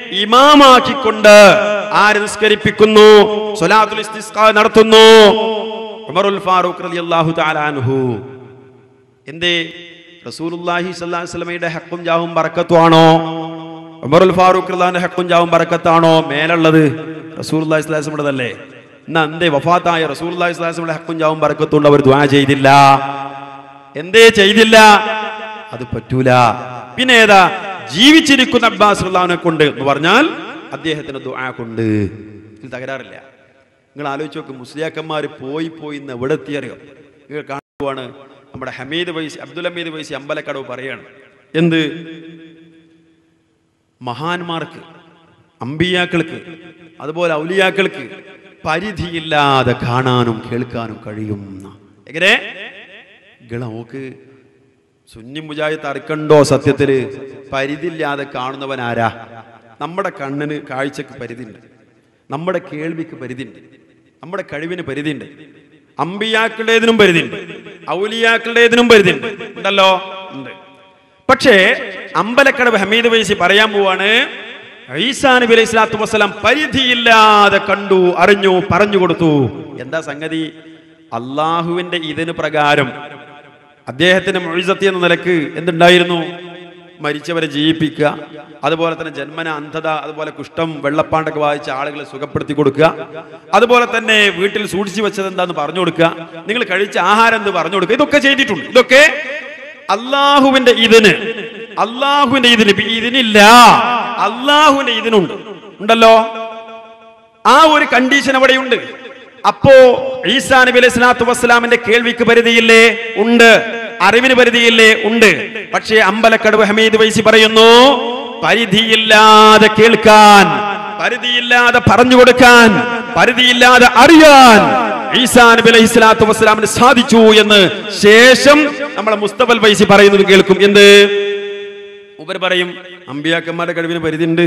ഇമാമാക്കിക്കൊണ്ട് ആര് നിസ്കരിപ്പിക്കുന്നു സ്വലാത്തുൽ ഇസ്തിസ്ഖാ നടത്തുന്നു ഉമറുൽ ഫാറൂഖ് റളിയല്ലാഹു തആല അൻഹു എന്തേ റസൂലുള്ളാഹി സ്വല്ലല്ലാഹു അലൈഹി വസല്ലമയുടെ ഹക്കും ജാവും ബറക്കത്തുമാണോ ഉമറുൽ ഫാറൂഖ് റളിയല്ലാഹുവിന്റെ ഹക്കും ജാവും ബറക്കത്താണോ മേലുള്ളത് റസൂലുള്ളാഹി സ്വല്ലല്ലാഹു അലൈഹി വസല്ലമയുടേതല്ലേ എന്നാ എന്തേ വഫാത്തായ റസൂലുള്ളാഹി സ്വല്ലല്ലാഹു അലൈഹി വസല്ലമയുടെ ഹക്കും ജാവും ബറക്കത്തുകൊണ്ട് അവർ ദുആ ചെയ്തില്ല എന്തേ ചെയ്തില്ല അത് പറ്റൂല പിന്നെ ഏതാ ജീവിച്ചിരിക്കുന്ന അബ്ബാസ് റളിയല്ലാഹുവിനെ കൊണ്ട് എന്ന് പറഞ്ഞാൽ അദ്ദേഹത്തിന് ദുആ കൊണ്ട് ഇതിൽ തകരാറില്ല നിങ്ങൾ ആലോചിച്ച് നോക്ക് മുസ്ലിയാക്കന്മാർ പോയി പോയി ഇന്ന് എവിടെ എത്തിയറിയോ നിങ്ങൾ കാണുവാണ് നമ്മുടെ ഹമീദ് വൈസി അബ്ദുൽ ഹമീദ് വൈസി അമ്പലക്കടവ് പറയാണ് എന്ത് മഹാന്മാർക്ക് അമ്പിയാക്കൾക്ക് അതുപോലെ ഔലിയാക്കൾക്ക് പരിധിയില്ലാതെ കാണാനും കേൾക്കാനും കഴിയുന്ന എങ്ങനെ ഇങ്ങളെ നോക്ക് സുന്നി മുജാഹിദ് അറക്കണ്ടോ സത്യത്തില് പരിധിയില്ലാതെ കാണുന്നവൻ ആരാ നമ്മുടെ കണ്ണിന് കാഴ്ചക്ക് പരിധിയുണ്ട് നമ്മുടെ കേൾവിക്ക് പരിധിയുണ്ട് നമ്മുടെ കഴിവിന് പരിധിയുണ്ട് അമ്പിയാക്കളുടേതിനും പരിധിയുണ്ട് ഔലിയാക്കളുടേതിനും പരിധിയുണ്ട് ഉണ്ടല്ലോ ഉണ്ട് പക്ഷേ അമ്പലക്കടവ് ഹമീദ് വൈസി പറയാൻ പോവാണ് ഈസാ നബി അലൈഹി സ്വലാത്തു വസ്സലാം പരിധിയില്ലാതെ കണ്ടു അറിഞ്ഞു പറഞ്ഞു കൊടുത്തു എന്താ സംഗതി അള്ളാഹുവിന്റെ ഇതിന് പ്രകാരം അദ്ദേഹത്തിന്റെ മൊഴിസത്തി എന്ന നിലക്ക് എന്തുണ്ടായിരുന്നു മരിച്ചവരെ ജീവിപ്പിക്കുക അതുപോലെ തന്നെ ജന്മന അന്ധത അതുപോലെ കുഷ്ഠം വെള്ളപ്പാണ്ടൊക്കെ വായിച്ച ആളുകളെ സുഖപ്പെടുത്തി കൊടുക്കുക അതുപോലെ തന്നെ വീട്ടിൽ സൂക്ഷിച്ചു വെച്ചത് എന്താന്ന് പറഞ്ഞു കൊടുക്കുക നിങ്ങൾ കഴിച്ച ആഹാരം എന്ത് പറഞ്ഞു കൊടുക്കുക ഇതൊക്കെ ചെയ്തിട്ടുണ്ട് ഇതൊക്കെ അള്ളാഹുവിന്റെ ഇതിന് അള്ളാഹുവിന്റെ ഇതിന് ഇപ്പൊ ഇതിനില്ല അള്ളാഹുവിന്റെ ഇതിനുണ്ട് ഉണ്ടല്ലോ ആ ഒരു കണ്ടീഷൻ അവിടെയുണ്ട് അപ്പോ ഈസാ നബി അലൈഹി സ്വലാത്തു വസ്സലാമിന്റെ കേൾവിക്ക് പരിധിയില്ലേ ഉണ്ട് അറിവിന് പരിധിയില്ലേ ഉണ്ട് പക്ഷേ അമ്പലക്കടവ് ഹമീദ് വൈസി പറയുന്നു പരിധിയില്ലാതെ കേൾക്കാൻ പരിധിയില്ലാതെ പറഞ്ഞു കൊടുക്കാൻ പരിധിയില്ലാതെ അറിയാൻ ഈസാ നബി അലൈഹി സ്വലാത്തു വസ്സലാമിന് സാധിച്ചു എന്ന് ശേഷം നമ്മളെ മുസ്തഫൽ വൈസി പറയുന്നത് കേൾക്കും എന്ത് ഉപർ പറയും അമ്പിയാക്കന്മാരുടെ കഴിവിന് പരിധിയുണ്ട്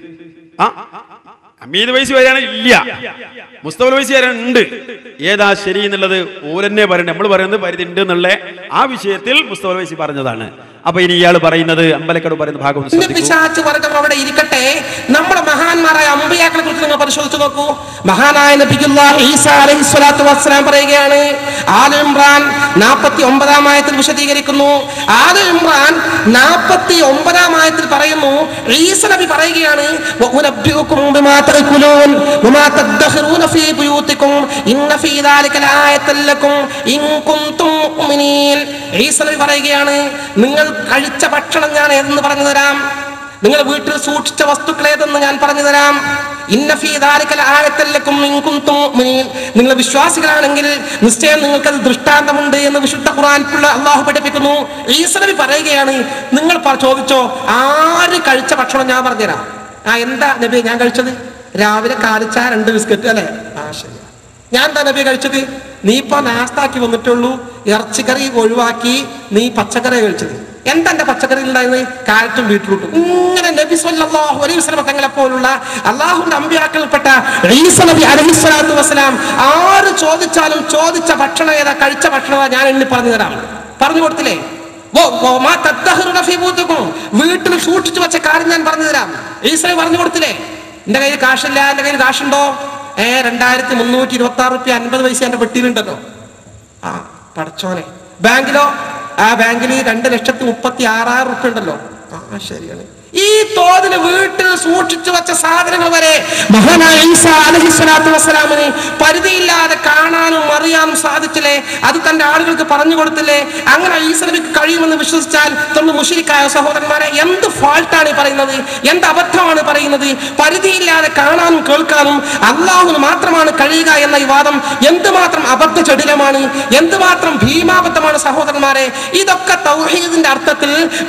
ആ അമീദ് വയസ്സ് വരെയാണ് ഇല്ല മുസ്തഫൽ വയസ്സ് വരെയാണ് ഉണ്ട് ഏതാ ശരി എന്നുള്ളത് ഓരെന്നെ പറയണ്ട നമ്മൾ പറയുന്നത് പരിധി ഉണ്ട് എന്നുള്ള ആ വിഷയത്തിൽ മുസ്തഫൽ വയസ്സ് പറഞ്ഞതാണ് അപ്പൊ ഇനി ഇയാൾ പറയുന്നത് അമ്പലക്കട് പറയുന്ന ഭാഗം ഒന്ന് ഇന്ന് ശ്രദ്ധിക്കൂ പിശാച്ച് വർഗം അവിടെ ഇരിക്കട്ടെ നമ്മുടെ മഹാന്മാരായ അമ്പയാക്കളെ കുറിച്ച് നിങ്ങൾ പരിശോധിച്ചു നോക്കൂ മഹാനായ നബിയുള്ള ഈസാ അലൈഹി സ്വലാത്തു വസ്സലാം പറയുകയാണ് ആല ഇമ്രാൻ നാൽപ്പത്തി ഒമ്പതാം ആയത്തിൽ വിശദീകരിക്കുന്നു ആല ഇമ്രാൻ നാൽപ്പത്തി ഒമ്പതാം ആയത്തിൽ പറയുന്നു ഈസ നബി പറയുകയാണ് "വഉനബ്ബിഉക്കും ബിമാ തഅകുലൂൻ വമാ തദ്ഖിറൂന ഫീ ബുയൂത്തിക്കും ഇന്ന ഫീ ദാലിക ലആയത്തൻ ലക്കും ഇൻ കുൻതും മുഅ്മിനീൻ ഈസ നബി പറയുകയാണ് നിങ്ങൾ കഴിച്ച ഭക്ഷണം ഞാൻ ഏതെന്ന് പറഞ്ഞു തരാം നിങ്ങൾ വീട്ടിൽ സൂക്ഷിച്ച വസ്തുക്കൾ ഏതെന്ന് ഞാൻ പറഞ്ഞു തരാം ഇന്ന ഫീ ദാലിക ലആയത്തൻ ലക്കും ഇൻ കുൻതും മുഅ്മിനീൻ നിങ്ങൾ വിശ്വാസികളാണെങ്കിൽ നിശ്ചയം നിങ്ങൾക്ക് അത് ദൃഷ്ടാന്തമുണ്ട് എന്ന് വിശുദ്ധ ഖുർആനിലുള്ള അള്ളാഹു പഠിപ്പിക്കുന്നു ഈസ നബി പറയുകയാണ് നിങ്ങൾ പ- ചോദിച്ചോ ആര് കഴിച്ച ഭക്ഷണം ഞാൻ പറഞ്ഞുതരാം ആ എന്താ നബി ഞാൻ കഴിച്ചത് രാവിലെ കാലിച്ച രണ്ട് ബിസ്ക്കറ്റ് അല്ലേ ആ ശരി ഞാൻ എന്താ നബി കഴിച്ചത് നീ ഇപ്പൊ നാസ്താക്കി വന്നിട്ടുള്ളൂ ഇറച്ചിക്കറി ഒഴിവാക്കി നീ പച്ചക്കറി കഴിച്ചത് എന്താ എന്റെ പച്ചക്കറിയിൽ ഉണ്ടായത് കാരറ്റും ബീട്രൂട്ടും ഇങ്ങനെ നബി സല്ലല്ലാഹു അലൈഹി വസല്ലം തങ്ങളെ പോലുള്ള അള്ളാഹുവിന്റെ അമ്പിയാക്കൾപ്പെട്ട ഈസ നബി അലൈഹി സ്വലാത്തു വസ്സലാം ആര് ചോദിച്ചാലും ചോദിച്ച ഭക്ഷണം ഏതാ കഴിച്ച ഭക്ഷണം ഏതാ ഞാൻ എണ്ണി പറഞ്ഞു തരാം പറഞ്ഞു കൊടുത്തില്ലേ വോ- വോ- മാ തദ്ദഹറുന ഫീ ബൂത്തിക്കും. വീട്ടിൽ സൂക്ഷിച്ചു വെച്ച കാര്യം ഞാൻ പറഞ്ഞു തരാം ഈസ പറഞ്ഞു കൊടുത്തില്ലേ എന്റെ കയ്യിൽ കാശില്ല എന്റെ കയ്യിൽ കാശുണ്ടോ ഏ രണ്ടായിരത്തി മുന്നൂറ്റി ഇരുപത്തി ആറ് റുപ്യ അൻപത് പൈസ എന്റെ പെട്ടിയിലുണ്ടല്ലോ ആ പടച്ചോനെ ബാങ്കിലോ ആ ബാങ്കിൽ രണ്ട് ലക്ഷത്തി മുപ്പത്തി ആറായിരം റുപ്യ ഉണ്ടല്ലോ ആ ശരിയാണ് ഈ തോതിന് വീട്ടിൽ സൂക്ഷിച്ചു വെച്ച സാധനങ്ങൾ വരെ മഹാനായ ഈസ അലഹി സ്വലാത്തു വസ്സലാമിന് പരിധിയില്ലാതെ കാണാനും അറിയാനും സാധിച്ചില്ലേ അത് തന്റെ ആളുകൾക്ക് പറഞ്ഞു കൊടുത്തില്ലേ അങ്ങനെ ഈസ നബിക്ക് കഴിയുമെന്ന് വിശ്വസിച്ചാൽ തൊന്ന് മുഷിരിക്കായ സഹോദരന്മാരെ എന്ത് ഫാൾട്ടാണ് ഈ പറയുന്നത് എന്ത് അബദ്ധമാണ് പറയുന്നത് പരിധിയില്ലാതെ കാണാനും കേൾക്കാനും അള്ളാഹുവിന് മാത്രമാണ് കഴിയുക എന്ന ഈ വാദം എന്തുമാത്രം അബദ്ധ ചടിലമാണ് എന്തുമാത്രം ഭീമാബദ്ധമാണ് സഹോദരന്മാരെ ഇതൊക്കെ തൗഹീദിന്റെ അർത്ഥത്തിൽ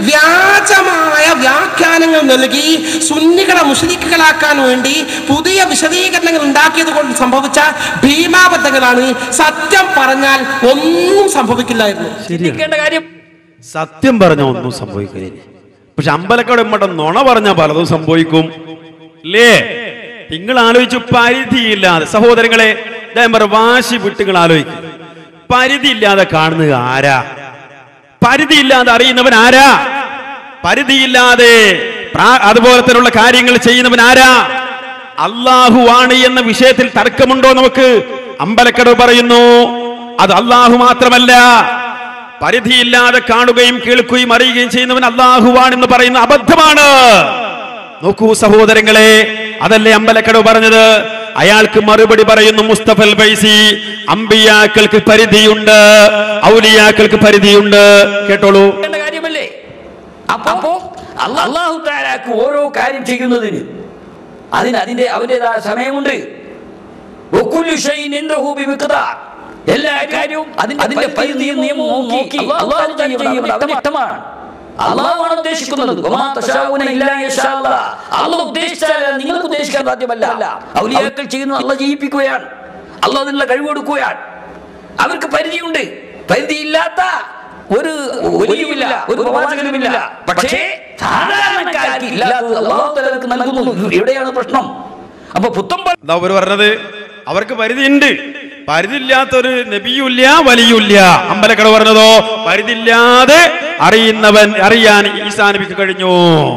വ്യാജമായ വ്യാഖ്യാനങ്ങൾ നൽകി സുന്നികളെ മുഷരിക്കുകളാക്കാൻ വേണ്ടി പുതിയ വിശദീകരണങ്ങൾ ഉണ്ടാക്കിയത് കൊണ്ട് സംഭവിച്ച ഭീമാബദ്ധങ്ങളാണ് സത്യം പറഞ്ഞാൽ ഒന്നും സംഭവിക്കില്ലായിരുന്നു ചിന്തിക്കേണ്ട കാര്യം സത്യം പറഞ്ഞ ഒന്നും സംഭവിക്കില്ല പക്ഷെ അമ്പലക്കട മട്ടം നുണ പറഞ്ഞ പലതും സംഭവിക്കും അല്ലേ നിങ്ങൾ ആലോചിച്ചു പരിധിയില്ലാതെ സഹോദരങ്ങളെ ഞാൻ പറ വാശി വിട്ട് നിങ്ങൾ ആലോചിക്കും പരിധിയില്ലാതെ കാണുന്നത് ആരാ പരിധിയില്ലാതെ അറിയുന്നവൻ ആരാ പരിധിയില്ലാതെ പ്രാ- അതുപോലെ തന്നെയുള്ള കാര്യങ്ങൾ ചെയ്യുന്നവൻ ആരാ അള്ളാഹു ആണ് എന്ന വിഷയത്തിൽ തർക്കമുണ്ടോ നമുക്ക് അമ്പലക്കടവ് പറയുന്നു അത് അള്ളാഹു മാത്രമല്ല പരിധിയില്ലാതെ കാണുകയും കേൾക്കുകയും അറിയുകയും ചെയ്യുന്നവൻ അള്ളാഹുവാണെന്ന് പറയുന്ന അബദ്ധമാണ് നോക്കൂ സഹോദരങ്ങളെ അതല്ലേ അമ്പലക്കടവ് പറഞ്ഞത് അയാൾക്ക് മറുപടി പറയുന്നു മുസ്തഫൽ ഫൈസി അമ്പിയാക്കൾക്ക് പരിധിയുണ്ട് ഔലിയാക്കൾക്ക് പരിധിയുണ്ട് കേട്ടോളൂ ചെയ്യേണ്ട കാര്യമല്ലേ അപ്പോ അള്ളാഹു താലാക്ക് ഓരോ കാര്യം ചെയ്യുന്നതിന് അതിന് അതിന്റെ അവന്റേതായ സമയമുണ്ട് വക്കുല്ലു ഷൈഇൻ ഇൻദഹു ബിമിഖ്ദാർ. എല്ലാ കാര്യവും അതിന്റെ അതിന്റെ പരിധിയും നിയമവും നോക്കി അള്ളാഹു ചെയ്യുന്നത് അവന് ഇഷ്ടമാണ് അള്ളാഹുവാണ് ഉദ്ദേശിക്കുന്നത് വമാ തശാഊന ഇല്ലാ യശാ അല്ലാഹ്. അള്ളാഹ് ഉദ്ദേശിച്ചാൽ നിങ്ങൾക്ക് ഉദ്ദേശിക്കാൻ സാധ്യമല്ല ഔലിയാക്കൾ ചെയ്യുന്നത് അള്ളാഹ് ചെയ്യിപ്പിക്കുകയാണ് അള്ളാഹ് അതിനുള്ള കഴിവ് കൊടുക്കുകയാണ് അവർക്ക് പരിധിയുണ്ട് പരിധിയില്ലാത്ത ഒരു ഒലിയുമില്ല ഒരു പ്രവാചകനുമില്ല പക്ഷേ സാധാരണക്കാർക്ക് ഇല്ലാത്തത് അള്ളാഹു തആലക്ക് നൽകുന്നു എവിടെയാണ് പ്രശ്നം അപ്പൊ പുത്തൻ എന്താ അവർ പറഞ്ഞത് അവർക്ക് പരിധിയുണ്ട് പരിധിയില്ലാത്തൊരു നബിയുല്ല വലിയുല്ല അമ്പലക്കട പറഞ്ഞതോ പരിധിയില്ലാതെ അറിയുന്നവൻ അറിയാൻ ഈസാ നബിക്ക് കഴിഞ്ഞു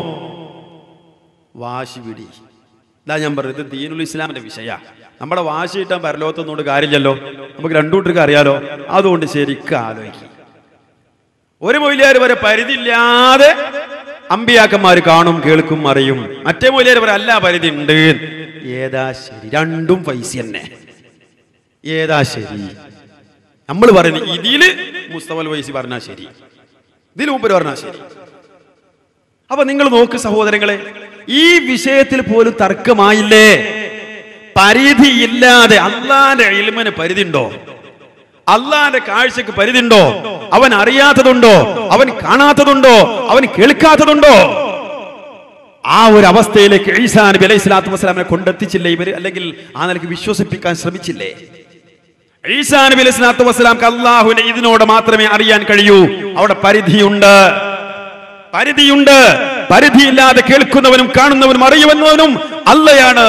വാശി പിടി ഇതാ ഞാൻ പറഞ്ഞത് ഇത് ദീനുൽ ഇസ്ലാമിന്റെ വിഷയ നമ്മുടെ വാശി കിട്ടാൻ പരലോകത്തൊന്നുകൊണ്ട് കാര്യമില്ലല്ലോ നമുക്ക് രണ്ടൂട്ടർക്ക് അറിയാലോ അതുകൊണ്ട് ശരിക്കും ആലോചിക്കും ഒരു മൊയിലാർ വരെ പരിധിയില്ലാതെ അമ്പിയാക്കന്മാർ കാണും കേൾക്കും അറിയും മറ്റേ മൊയിലാർ വരെ അല്ല പരിധി ഉണ്ട് ഏതാ ശരി രണ്ടും പൈസ തന്നെ ഏതാ ശരി നമ്മൾ പറയുന്നത് ഇതില് മുസ്തഫൽ വൈസി പറഞ്ഞാ ശരി ഇതിൽ മുമ്പ് പറഞ്ഞാ ശരി അപ്പൊ നിങ്ങൾ നോക്ക് സഹോദരങ്ങളെ ഈ വിഷയത്തിൽ പോലും തർക്കമായില്ലേ പരിധിയില്ലാതെ അള്ളാന്റെ ഇൽമിന് പരിധിയുണ്ടോ അള്ളാന്റെ കാഴ്ചക്ക് പരിധിയുണ്ടോ അവൻ അറിയാത്തതുണ്ടോ അവൻ കാണാത്തതുണ്ടോ അവൻ കേൾക്കാത്തതുണ്ടോ ആ ഒരു അവസ്ഥയിലേക്ക് ഈസാ നബി അലൈഹി സ്വലാത്തു വസ്സലാമിനെ കൊണ്ടെത്തിച്ചില്ലേ ഇവര് അല്ലെങ്കിൽ ആ നിലയ്ക്ക് വിശ്വസിപ്പിക്കാൻ ശ്രമിച്ചില്ലേ ഈസാ നബി അലൈഹി സ്വലാത്തു വസ്സലാംക്ക് അള്ളാഹുവിനെ ഇതിനോട് മാത്രമേ അറിയാൻ കഴിയൂ അവിടെ പരിധിയുണ്ട് പരിധിയുണ്ട് പരിധിയില്ലാതെ കേൾക്കുന്നവനും കാണുന്നവനും അറിയുന്നവനും അല്ലയാണ്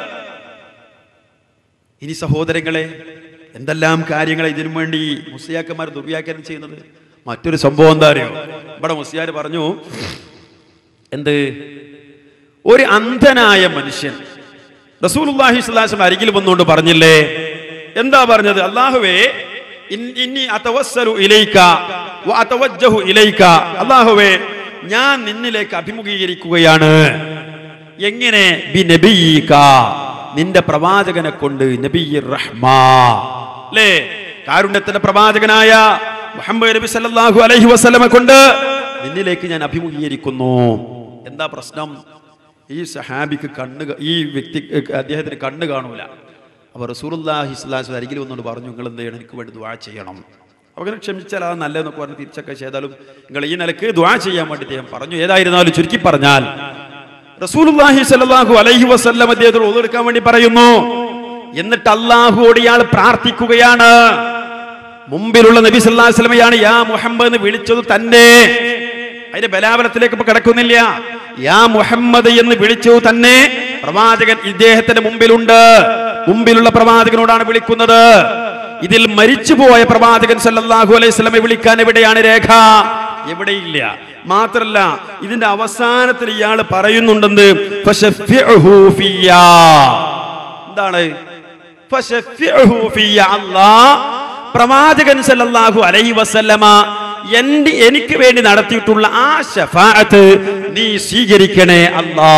ഇനി സഹോദരങ്ങളെ എന്തെല്ലാം കാര്യങ്ങൾ ഇതിനു വേണ്ടി മുസ്ലിയാക്കന്മാർ ദുർവ്യാഖ്യാനം ചെയ്യുന്നത് മറ്റൊരു സംഭവം എന്താ അറിയോ ഇവിടെ മുസ്ലിയാർ പറഞ്ഞു എന്ത് ഒരു അന്ധനായ മനുഷ്യൻ റസൂലുള്ളാഹി സ്വലാസം അരികിൽ വന്നുകൊണ്ട് പറഞ്ഞില്ലേ എന്താ പറഞ്ഞത് അള്ളാഹുവേ ഇൻ- ഇന്നി അതവസ്സലു ഇലൈക വ അതവജ്ജഹു ഇലൈക അള്ളാഹുവേ ഞാൻ നിന്നിലേക്ക് അഭിമുഖീകരിക്കുകയാണ് എങ്ങനെ ബി നബിയിക നിന്റെ പ്രവാചകനെ കൊണ്ട് നബിയ്യിർ റഹ്മാ അല്ലേ കാരുണ്യത്തിന്റെ പ്രവാചകനായ മുഹമ്മദ് നബി സല്ലല്ലാഹു അലൈഹി വസല്ലമെ കൊണ്ട് നിന്നിലേക്ക് ഞാൻ അഭിമുഖീകരിക്കുന്നു എന്താ പ്രശ്നം ഈ സഹാബിക്ക് കണ്ണ് ക- ഈ വ്യക്തി അദ്ദേഹത്തിന് കണ്ണ് കാണൂല അപ്പൊ റസൂലുള്ളാഹി സ്വല്ലല്ലാഹു അലൈഹി അരികിൽ വന്നുകൊണ്ട് പറഞ്ഞു നിങ്ങൾ എന്ത് ചെയ്യണം എനിക്ക് വേണ്ടി ദുആ ചെയ്യണം അപ്പോൾ ക്ഷമിച്ചാൽ അത് നല്ലതെന്നൊക്കെ പറഞ്ഞ് തിരിച്ചൊക്കെ ചെയ്താലും നിങ്ങൾ ഈ നിലക്ക് ദുആ ചെയ്യാൻ വേണ്ടി അദ്ദേഹം പറഞ്ഞു ഏതായിരുന്നാലും ചുരുക്കി പറഞ്ഞാൽ റസൂലുള്ളാഹി സ്വല്ലല്ലാഹു അലൈഹി വസല്ലം അദ്ദേഹത്തോട് ഒതെടുക്കാൻ വേണ്ടി പറയുന്നു എന്നിട്ട് അള്ളാഹുവോട് ഇയാൾ പ്രാർത്ഥിക്കുകയാണ് മുമ്പിലുള്ള നബി സല്ലല്ലാഹു അലൈഹി വസല്ലമയാണ് യാ മുഹമ്മദ് എന്ന് വിളിച്ചത് തന്നെ അതിന്റെ ബലാബലത്തിലേക്ക് ഇപ്പൊ കിടക്കുന്നില്ല യാ മുഹമ്മദ് എന്ന് വിളിച്ചു തന്നെ പ്രവാചകൻ ഇദ്ദേഹത്തിന്റെ മുമ്പിലുണ്ട് മുമ്പിലുള്ള പ്രവാചകനോടാണ് വിളിക്കുന്നത് ഇതിൽ മരിച്ചുപോയ പ്രവാചകൻ സല്ലല്ലാഹു അലൈഹി വസല്ലമയെ വിളിക്കാൻ എവിടെയാണ് രേഖ എവിടെയില്ല മാത്രല്ല ഇതിന്റെ അവസാനത്തിൽ ഇയാൾ പറയുന്നുണ്ടെന്ന് ഫശഫിഉഹു ഫിയ്യാ. എന്താണ് ഫശഫിഉഹു ഫിയ്യാ. അല്ലാ പ്രവാചകൻ സല്ലല്ലാഹു അലൈഹി വസല്ലമ എന്റെ എനിക്ക് വേണ്ടി നടത്തിയിട്ടുള്ള ആ ഷഫാഅത്ത് നീ സ്വീകരിക്കണേ അല്ലാ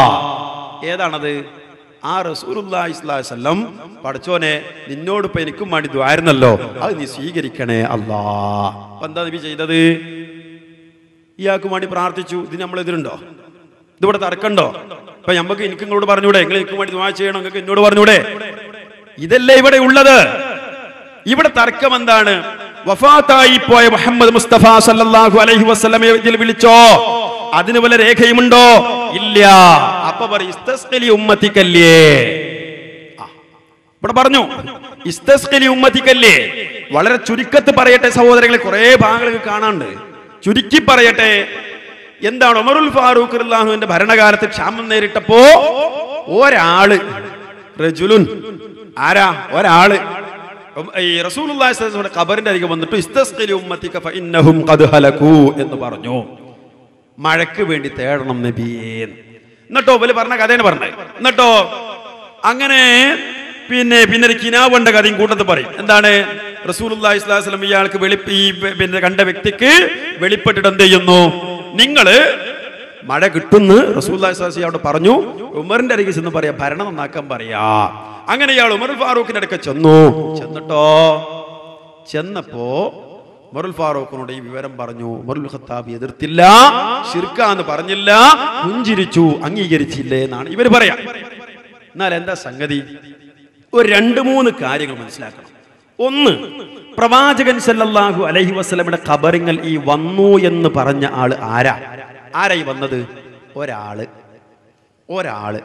ഏതാണത് ആ റസൂലുള്ളാഹി സ്വല്ലല്ലാഹു അലൈഹി വസല്ലം പഠിച്ചോനെ നിന്നോട് ഇപ്പൊ എനിക്കും വേണ്ടി ദ്വാരുന്നല്ലോ അത് നീ സ്വീകരിക്കണേ അല്ലാ അപ്പൊ എന്താ നബി ചെയ്തത് ഇയാൾക്ക് വേണ്ടി പ്രാർത്ഥിച്ചു ഇത് നമ്മൾ എതിരുണ്ടോ ഇതിവിടെ തർക്കണ്ടോ ഇപ്പൊ നമുക്ക് എനിക്ക് നിങ്ങളോട് പറഞ്ഞൂടെ നിങ്ങൾ എനിക്ക് വേണ്ടി ദ്വാ ചെയ്യണം നിങ്ങൾക്ക് എന്നോട് പറഞ്ഞൂടെ ഇതല്ലേ ഇവിടെ ഉള്ളത് ഇവിടെ തർക്കം എന്താണ് വഫാത്തായി പോയ മുഹമ്മദ് മുസ്തഫ സല്ലല്ലാഹു അലൈഹി വസല്ലമയെ ഇതിൽ വിളിച്ചോ അതിന് വല്ല രേഖയുമുണ്ടോ ഇല്ല അപ്പൊ പറയും ഇസ്തസ്ഖലി ഉമ്മത്തിക്കല്ലേ ആ, ഇവിടെ പറഞ്ഞു ഇസ്തസ്ഖലി ഉമ്മത്തിക്കല്ലേ വളരെ ചുരുക്കത്ത് പറയട്ടെ സഹോദരങ്ങളെ കുറെ ഭാഗങ്ങൾ കാണാണ്ട് ചുരുക്കി പറയട്ടെ എന്താണ് ഉമറുൽ ഫാറൂഖ് അള്ളാഹുവിന്റെ ഭരണകാലത്ത് ക്ഷാമം നേരിട്ടപ്പോ ഒരാള് റജുലുൻ ആരാ ഒരാള് ഉം, ഈ റസൂലുള്ളാഹി സ്വല്ലല്ലാഹു അലൈഹി വസല്ലം ഖബറിന്റെ അരികെ വന്നിട്ട് ഇസ്തസ്ഖിലി ഉമ്മത്തിക ഫഇന്നഹും ഖദ് ഹലകൂ എന്ന് പറഞ്ഞു മഴയ്ക്ക് വേണ്ടി തേടണം നബിയേ എന്നിട്ടോ ഇവര് പറഞ്ഞ കഥയാണ് പറഞ്ഞത് എന്നിട്ടോ അങ്ങനെ പിന്നെ പിന്നെ ഒരു കിനാവണ്ട കഥയും കൂട്ടത്ത് പറയും എന്താണ് റസൂലുള്ളാഹി സ്വല്ലല്ലാഹു അലൈഹി വസല്ലം ഇയാൾക്ക് വെളി ഈ പിന്നെ കണ്ട വ്യക്തിക്ക് വെളിപ്പെട്ടിട്ട് എന്ത് ചെയ്യുന്നു നിങ്ങള് മഴ കിട്ടുന്ന് റസൂലുള്ളാഹി സ്വല്ലല്ലാഹു അലൈഹി വസല്ലം അവിടെ പറഞ്ഞു ഉമറിന്റെ അരികിൽ ചെന്ന് പറയാ ഭരണം നന്നാക്കാൻ പറയാ അങ്ങനെ ഇയാൾ ഉമർ ഫാറൂഖിന്റെ അടുക്ക ചെന്നു ചെന്നിട്ടോ ചെന്നപ്പോ ഉമറുൽ ഫാറൂഖിനോട് ഈ വിവരം പറഞ്ഞു ഉമറുൽ ഖത്താബ് എതിർത്തില്ല ഷിർക്കാന്ന് പറഞ്ഞില്ല പുഞ്ചിരിച്ചു അംഗീകരിച്ചില്ലേ എന്നാണ് ഇവർ പറയാ എന്നാൽ എന്താ സംഗതി ഒരു രണ്ട് മൂന്ന് കാര്യങ്ങൾ മനസ്സിലാക്കണം ഒന്ന് പ്രവാചകൻ സല്ലല്ലാഹു അലൈഹി വസല്ലമയുടെ ഖബറിങ്ങൾ ഈ വന്നു എന്ന് പറഞ്ഞ ആള് ആരാ ആരായി വന്നത് ഒരാള് ഒരാള്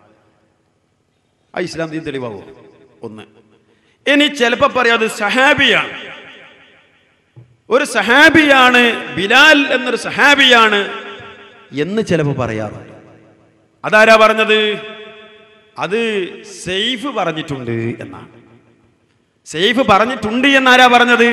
ആ ഇസ്ലാം ദീൻ തെളിവാകോ ഒന്ന് ഇനി ചിലപ്പോ പറയാം അത് സഹാബിയാണ് ഒരു സഹാബിയാണ് ബിലാൽ എന്നൊരു സഹാബിയാണ് എന്ന് ചിലപ്പോൾ പറയാറുണ്ട് അതാരാ പറഞ്ഞത് അത് സെയ്ഫ് പറഞ്ഞിട്ടുണ്ട് എന്നാണ് സെയ്ഫ് പറഞ്ഞിട്ടുണ്ട് എന്നാരാ പറഞ്ഞത്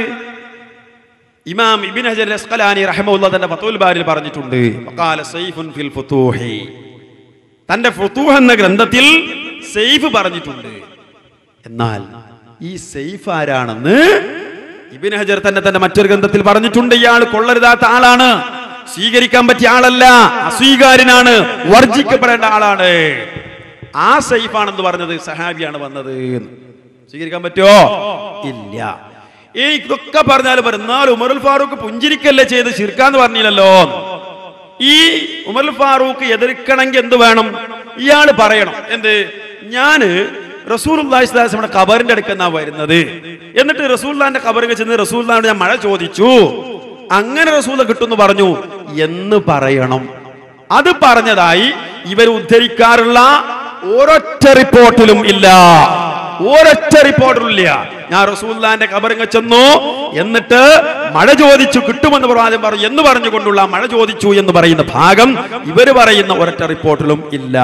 ഇമാം ഇബിൻ ഹജർ അസ്കലാനി റഹമുല്ല തന്റെ ഫത്തുൽ ബാരിൽ പറഞ്ഞിട്ടുണ്ട് വഖാല സൈഫുൻ ഫിൽ ഫുതൂഹി തന്റെ ഫുതൂഹ് എന്ന ഗ്രന്ഥത്തിൽ സെയ്ഫ് പറഞ്ഞിട്ടുണ്ട് എന്നാൽ ഈ സെയ്ഫ് ആരാണെന്ന് ഇബിൻ ഹജർ തന്നെ തന്നെ മറ്റൊരു ഗ്രന്ഥത്തിൽ പറഞ്ഞിട്ടുണ്ട് ഇയാൾ കൊള്ളരുതാത്ത ആളാണ് സ്വീകരിക്കാൻ പറ്റിയ ആളല്ല അസ്വീകാര്യനാണ് വർജിക്കപ്പെടേണ്ട ആളാണ് ആ സൈഫാണെന്ന് പറഞ്ഞത് സഹാബിയാണ് വന്നത് എന്ന്. സ്വീകരിക്കാൻ പറ്റുമോ ഇല്ല ഈ ഇതൊക്കെ പറഞ്ഞാലും എന്നാൽ ഉമറുൽ ഫാറൂഖ് പുഞ്ചിരിക്കല്ലേ ചെയ്ത് ശിർക്കാന്ന് പറഞ്ഞില്ലല്ലോ ഈ ഉമർ ഫാറൂഖ് എതിർക്കണമെങ്കിൽ എന്ത് വേണം ഇയാൾ പറയണം എന്ത് ഞാന് റസൂൽസ്ലാസിന്റെ കബറിന്റെ അടുക്കെന്നാ വരുന്നത് എന്നിട്ട് റസൂല്ലാന്റെ കബറിൽ ചെന്ന് റസൂല്ലാണ്ട് ഞാൻ മഴ ചോദിച്ചു അങ്ങനെ റസൂല കിട്ടുന്നു പറഞ്ഞു എന്ന് പറയണം അത് പറഞ്ഞതായി ഇവർ ഉദ്ധരിക്കാറുള്ള ഒരൊറ്റ റിപ്പോർട്ടിലും ഇല്ല ഒരൊറ്റ റിപ്പോർട്ടിലും ഇല്ല ഞാൻ റസൂല്ലാന്റെ കബറിങ്ങ ചെന്നു എന്നിട്ട് മഴ ചോദിച്ചു കിട്ടുമെന്ന് പ്രവാചകൻ പറഞ്ഞു എന്ന് പറഞ്ഞുകൊണ്ടുള്ള മഴ ചോദിച്ചു എന്ന് പറയുന്ന ഭാഗം ഇവര് പറയുന്ന ഒരൊറ്റ റിപ്പോർട്ടിലും ഇല്ല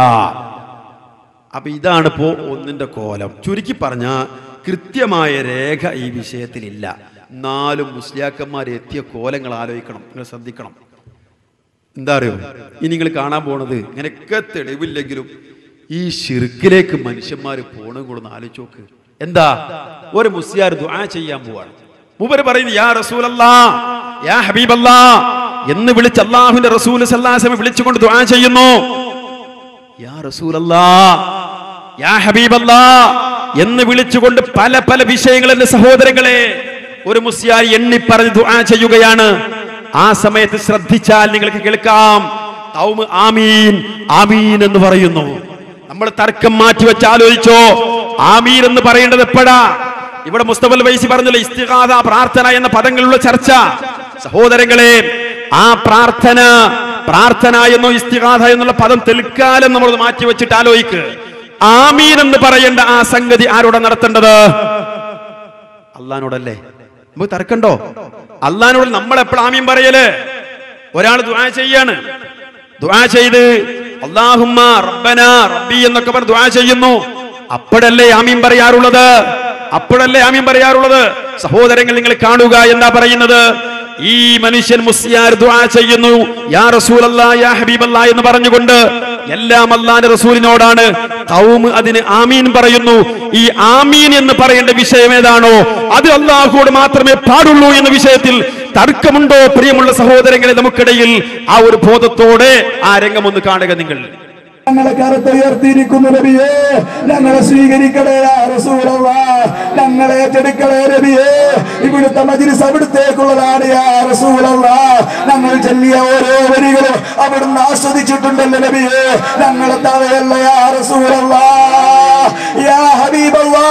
അപ്പൊ ഇതാണ് ഇപ്പോ ഒന്നിന്റെ കോലം ചുരുക്കി പറഞ്ഞ കൃത്യമായ രേഖ ഈ വിഷയത്തിലില്ല നാലും മുസ്ലിയാക്കന്മാർ എത്തിയ കോലങ്ങൾ ആലോചിക്കണം നിങ്ങൾ ശ്രദ്ധിക്കണം എന്താ അറിയോ ഇനി നിങ്ങൾ കാണാൻ പോണത് ഇങ്ങനെയൊക്കെ തെളിവില്ലെങ്കിലും ഈ ഷിർക്കിലേക്ക് മനുഷ്യന്മാർ പോണും കൂടെ ഒന്ന് ആലോചിച്ച് നോക്ക് എന്താ ഒരു മുസ്ലിയാർ ദുആ ചെയ്യാൻ പോവാണ് മൂപ്പര് പറയുന്നു യാ റസൂലല്ലാ യാ ഹബീബല്ലാ എന്ന് വിളിച്ച് അള്ളാഹുവിന്റെ റസൂൽ സല്ലാസമ വിളിച്ചുകൊണ്ട് ദുആ ചെയ്യുന്നു യാ റസൂലല്ലാ യാ ഹബീബല്ലാ എന്ന് വിളിച്ചുകൊണ്ട് പല പല വിഷയങ്ങൾ എന്റെ സഹോദരങ്ങളെ ഒരു മുസ്ലിയാർ എണ്ണി പറഞ്ഞ് ദുആ ചെയ്യുകയാണ് ആ സമയത്ത് ശ്രദ്ധിച്ചാൽ നിങ്ങൾക്ക് കേൾക്കാം ഖൗമ് ആമീൻ ആമീൻ എന്ന് പറയുന്നു നമ്മൾ തർക്കം മാറ്റി വെച്ച് ആലോചിച്ചോ ആമീൻ എന്ന് പറയേണ്ടത് എപ്പോഴാ ഇവിടെ മുസ്തഫൽ വൈസി പറഞ്ഞല്ലോ ഇസ്തിഗാഥ പ്രാർത്ഥന എന്ന പദങ്ങളുള്ള ചർച്ച സഹോദരങ്ങളെ ആ പ്രാർത്ഥന പ്രാർത്ഥന എന്നോ ഇസ്തിഗാഥ എന്നുള്ള പദം തെൽക്കാലം നമ്മൾ മാറ്റി വെച്ചിട്ട് ആലോചിക്ക് ആമീൻ എന്ന് പറയേണ്ട ആ സംഗതി ആരോടെ നടത്തേണ്ടത് അള്ളഹാനോടല്ലേ നമുക്ക് തർക്കണ്ടോ അള്ളഹാനോട് നമ്മൾ എപ്പോഴും ആമീൻ പറയല് ഒരാൾ ദുആ ചെയ്യാണ് ദുആ ചെയ്ത് അള്ളാഹുമ്മ റബ്ബന റബ്ബി എന്നൊക്കെ പറഞ്ഞ് ദുആ ചെയ്യുന്നു അപ്പോഴല്ലേ ആമീൻ പറയാറുള്ളത് അപ്പോഴല്ലേ ആമീൻ പറയാറുള്ളത് സഹോദരങ്ങൾ നിങ്ങൾ കാണുക എന്താ പറയുന്നത് ഈ മനുഷ്യൻ മുസ്ലിയാർ ദുആ ചെയ്യുന്നു യാ റസൂലല്ലാ യാ ഹബീബല്ലാ എന്ന് പറഞ്ഞുകൊണ്ട് എല്ലാം അള്ളാന്റെ റസൂലിനോടാണ് കൗമ് അതിന് ആമീൻ പറയുന്നു ഈ ആമീൻ എന്ന് പറയേണ്ട വിഷയം ഏതാണോ അത് അള്ളാഹുവോട് മാത്രമേ പാടുള്ളൂ എന്ന വിഷയത്തിൽ തർക്കമുണ്ടോ പ്രിയമുള്ള സഹോദരങ്ങളെ നമുക്കിടയിൽ ആ ഒരു ബോധത്തോടെ ആ രംഗം ഒന്ന് കാണുക നിങ്ങൾ ഞങ്ങളെ കറുത്തുയർത്തിയിരിക്കുന്നു നബിയേ ഞങ്ങളെ സ്വീകരിക്കണേ യാ റസൂലല്ലാ ഞങ്ങളെ ഏറ്റെടുക്കണേ നബിയേ ഇവിടുത്തെ മജിലിസ് അവിടുത്തേക്കുള്ളതാണ് യാ റസൂലല്ലാ ഞങ്ങൾ ചൊല്ലിയ ഓരോ വരികളും അവിടുന്ന് ആസ്വദിച്ചിട്ടുണ്ടല്ലോ നബിയേ ഞങ്ങളെ തവയല്ല യാ റസൂലല്ലാ യാ ഹബീബല്ലാ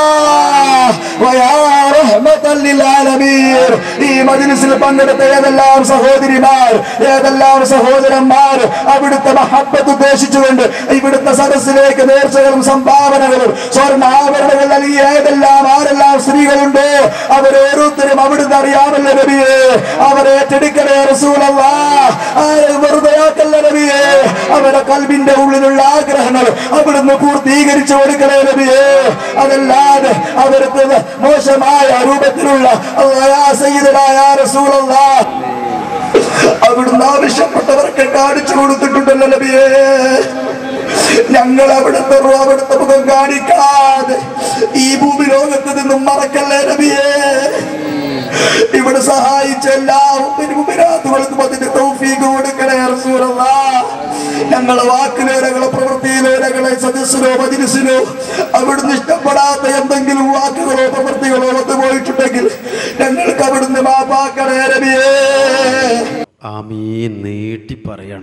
വയാ റഹ്മത്തൽ ലിൽ ആലമീൻ ഈ മജ്ലിസിൽ പങ്കെടുത്ത ഏതെല്ലാം സഹോദരിമാർ ഏതെല്ലാം സഹോദരന്മാർ അവിടുത്തെ മഹബത്ത് ഉദ്ദേശിച്ചുകൊണ്ട് ഇവിടുത്തെ സദസ്സിലേക്ക് നേർച്ചകളും സംഭാവനകളും സ്വർണ്ണാഭരണങ്ങൾ നൽകിയ ഏതെല്ലാം ആരെല്ലാം സ്ത്രീകളുണ്ടോ അവരോരോരുത്തരും അവിടുന്ന് അറിയാമല്ലോ നബിയെ അവരെ ഏറ്റെടുക്കണേ റസൂലല്ലാ ആരെ വെറുതെ ആക്കല്ല നബിയെ അവരുടെ കൽബിന്റെ ഉള്ളിലുള്ള ആഗ്രഹങ്ങൾ അവിടുന്ന് പൂർത്തീകരിച്ചു കൊടുക്കണേ നബിയെ അതല്ലാതെ അവർക്ക് മോശമായ രൂപത്തിലുള്ള അല്ലാ സയ്യിദനായ റസൂലല്ലാ അവിടുന്ന് ആവശ്യപ്പെട്ടവർക്ക് കാണിച്ചു കൊടുത്തിട്ടുണ്ടല്ലോ നബിയേ ഞങ്ങൾ അവിടുത്തെ റൂ- അവിടുത്തെ മുഖം കാണിക്കാതെ ഈ ഭൂമി ലോകത്ത് നിന്നും മറക്കല്ലേ നബിയേ ഇവിടെ സഹായിച്ച എല്ലാ ഉമ്മിനുമിനാത്തുകൾക്കും അതിന്റെ തൗഫീഖ് കൊടുക്കണേ റസൂലല്ലാ ഞങ്ങളെ വാക്കിലോ ഞങ്ങളെ പ്രവൃത്തിയിലോ ഞങ്ങളെ സദസ്സിലോ മജിലിസിലോ അവിടുന്ന് ഇഷ്ടപ്പെടാത്ത എന്തെങ്കിലും വാക്കുകളോ പ്രവൃത്തികളോ വന്നു പോയിട്ടുണ്ടെങ്കിൽ ഞങ്ങൾക്ക് അവിടുന്ന് മാപ്പാക്കണേ നബിയേ ആമീൻ നീട്ടി പറയാണ്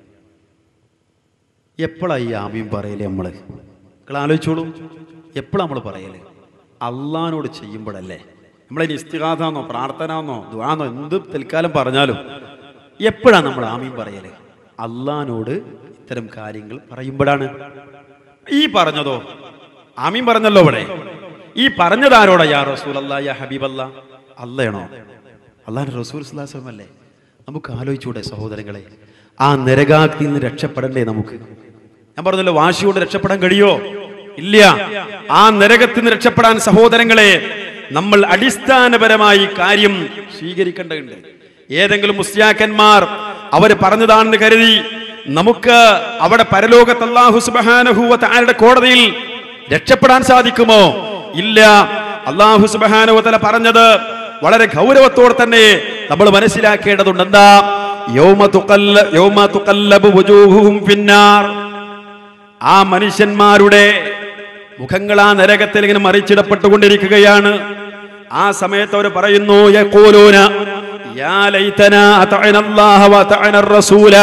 എപ്പോഴാണ് ഈ ആമീൻ പറയല് നമ്മൾ നിങ്ങൾ ആലോചിച്ചോളൂ എപ്പോഴാണ് നമ്മൾ പറയല് അള്ളഹാനോട് ചെയ്യുമ്പോഴല്ലേ നമ്മളതിന് ഇസ്തിഹാസെന്നോ പ്രാർത്ഥന എന്നോ ദുആന്നോ എന്ത് തൽക്കാലം പറഞ്ഞാലും എപ്പോഴാണ് നമ്മൾ ആമീൻ പറയല് അള്ളഹാനോട് ഇത്തരം കാര്യങ്ങൾ പറയുമ്പോഴാണ് ഈ പറഞ്ഞതോ ആമീൻ പറഞ്ഞല്ലോ ഇവിടെ ഈ പറഞ്ഞതാരോടാ യാ റസൂൽ അല്ലാ യാ ഹബീബ് അല്ലാ അല്ലയാണോ അള്ളാഹ് റസൂൽ സ്വലാസ്ലം അല്ലേ നമുക്ക് ആലോചിച്ചൂടെ സഹോദരങ്ങളെ ആ നരകാഗ്നിയിൽ നിന്ന് രക്ഷപ്പെടണ്ടേ നമുക്ക് ഞാൻ പറഞ്ഞല്ലോ വാശി കൊണ്ട് രക്ഷപ്പെടാൻ കഴിയോ ഇല്ല ആ നരകത്തിൽ നിന്ന് രക്ഷപ്പെടാൻ സഹോദരങ്ങളെ നമ്മൾ അടിസ്ഥാനപരമായി കാര്യം സ്വീകരിക്കേണ്ടതുണ്ട് ഏതെങ്കിലും മുസ്ലിയാക്കന്മാർ അവര് പറഞ്ഞതാണെന്ന് കരുതി നമുക്ക് അവിടെ പരലോകത്ത് അല്ലാഹു സുബ്ഹാനഹു താരുടെ കോടതിയിൽ രക്ഷപ്പെടാൻ സാധിക്കുമോ ഇല്ല അള്ളാഹു സുബ്ഹാനഹു തആല പറഞ്ഞത് വളരെ ഗൗരവത്തോടെ തന്നെ നമ്മൾ മനസ്സിലാക്കേണ്ടതുണ്ട് എന്താ യൗമ തുഖല്ല യൗമ തുഖല്ലബു വുജൂഹുഹും ഫിന്നാർ ആ മനുഷ്യന്മാരുടെ മുഖങ്ങൾ ആ നരകത്തിൽ ഇങ്ങനെ മറിച്ചിടപ്പെട്ടുകൊണ്ടിരിക്കുകയാണ് ആ സമയത്ത് അവർ പറയുന്നു യഖൂലൂന യാ ലൈതന അതഅന അല്ലാഹ വതഅന റസൂല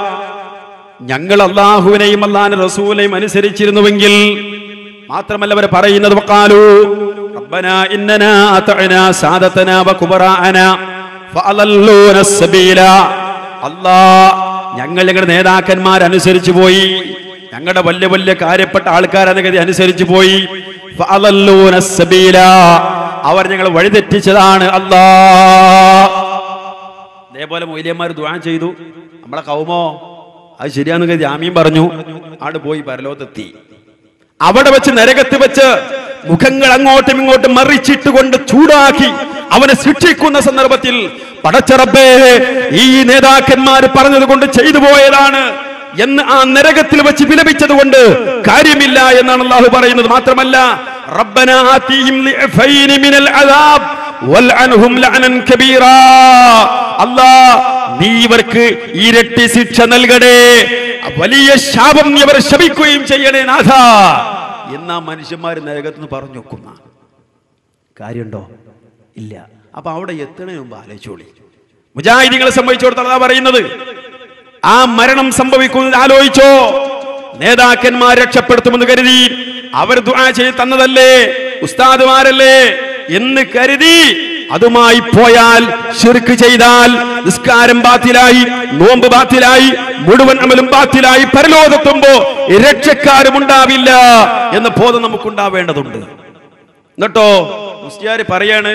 ഞങ്ങൾ അള്ളാഹുവിനെയും അള്ളാഹിന്റെ റസൂലിനെയും അനുസരിച്ചിരുന്നുവെങ്കിൽ മാത്രമല്ല അവർ പറയുന്നത് വഖാലു റബ്ബനാ ഇന്നനാ അതഅനാ സാദതനാ വകുബറാഅനാ ഫഅളല്ലൂന സബീല അല്ലാ ഞങ്ങൾ ഞങ്ങളുടെ നേതാക്കന്മാർ അനുസരിച്ചു പോയി ഞങ്ങളുടെ വലിയ വലിയ കാര്യപ്പെട്ട ആൾക്കാരനുഗതി അനുസരിച്ചു പോയി ഫഅളല്ലൂന സബീല അവർ ഞങ്ങൾ വഴിതെറ്റിച്ചതാണ് അല്ലാ അതേപോലെ മൊയ്ലിയന്മാർ ദ്വാ ചെയ്തു നമ്മളെ കൗമോ അത് ശരിയാന്ന് കരുതി ആമീൻ പറഞ്ഞു ആട് പോയി പരലോകത്തെത്തി അവിടെ വെച്ച് നരകത്ത് വെച്ച് മുഖങ്ങൾ അങ്ങോട്ടും ഇങ്ങോട്ടും മറിച്ചിട്ടുകൊണ്ട് ചൂടാക്കി അവനെ ശിക്ഷിക്കുന്ന സന്ദർഭത്തിൽ പടച്ചറബേ ഈ നേതാക്കന്മാർ പറഞ്ഞത് കൊണ്ട് ചെയ്തു പോയതാണ് എന്ന് ആ നരകത്തിൽ വെച്ച് വിലപിച്ചത് കൊണ്ട് കാര്യമില്ല എന്നാണ് അള്ളാഹു പറയുന്നത് മാത്രമല്ല റബ്ബന ആതീഹിം ലിഅഫൈനി മിനൽ അദാബ് വൽഅൻഹും ലഅനൻ കബീറാ അല്ലാ നീ ഇവർക്ക് ഇരട്ടി ശിക്ഷ നൽകണേ വലിയ ശാപം നീ അവരെ ശപിക്കുകയും ചെയ്യണേ നാഥ എന്നാ മനുഷ്യന്മാർ നരകത്തുനിന്ന് പറഞ്ഞു വെക്കുന്ന കാര്യമുണ്ടോ ഇല്ല അപ്പൊ അവിടെ എത്തണേ മുമ്പ് ആലോചിച്ചോളി മുജാഹിദികളെ സംബന്ധിച്ചിടത്തോളം അതാ പറയുന്നത് ആ മരണം സംഭവിക്കുന്നത് ആലോചിച്ചോ നേതാക്കന്മാർ രക്ഷപ്പെടുത്തുമെന്ന് കരുതി അവർ ദുആ ചെയ്ത് തന്നതല്ലേ ഉസ്താദുമാരല്ലേ എന്ന് കരുതി അതുമായി പോയാൽ ശിർക്ക് ചെയ്താൽ നിസ്കാരം ബാത്തിലായി നോമ്പ് ബാത്തിലായി മുഴുവൻ അമലും ബാത്തിലായി പരലോകത്തുമ്പോ രക്ഷക്കാരും ഉണ്ടാവില്ല എന്ന ബോധം നമുക്കുണ്ടാവേണ്ടതുണ്ട് എന്നിട്ടോ മുസ്ലിയാര് പറയാണ്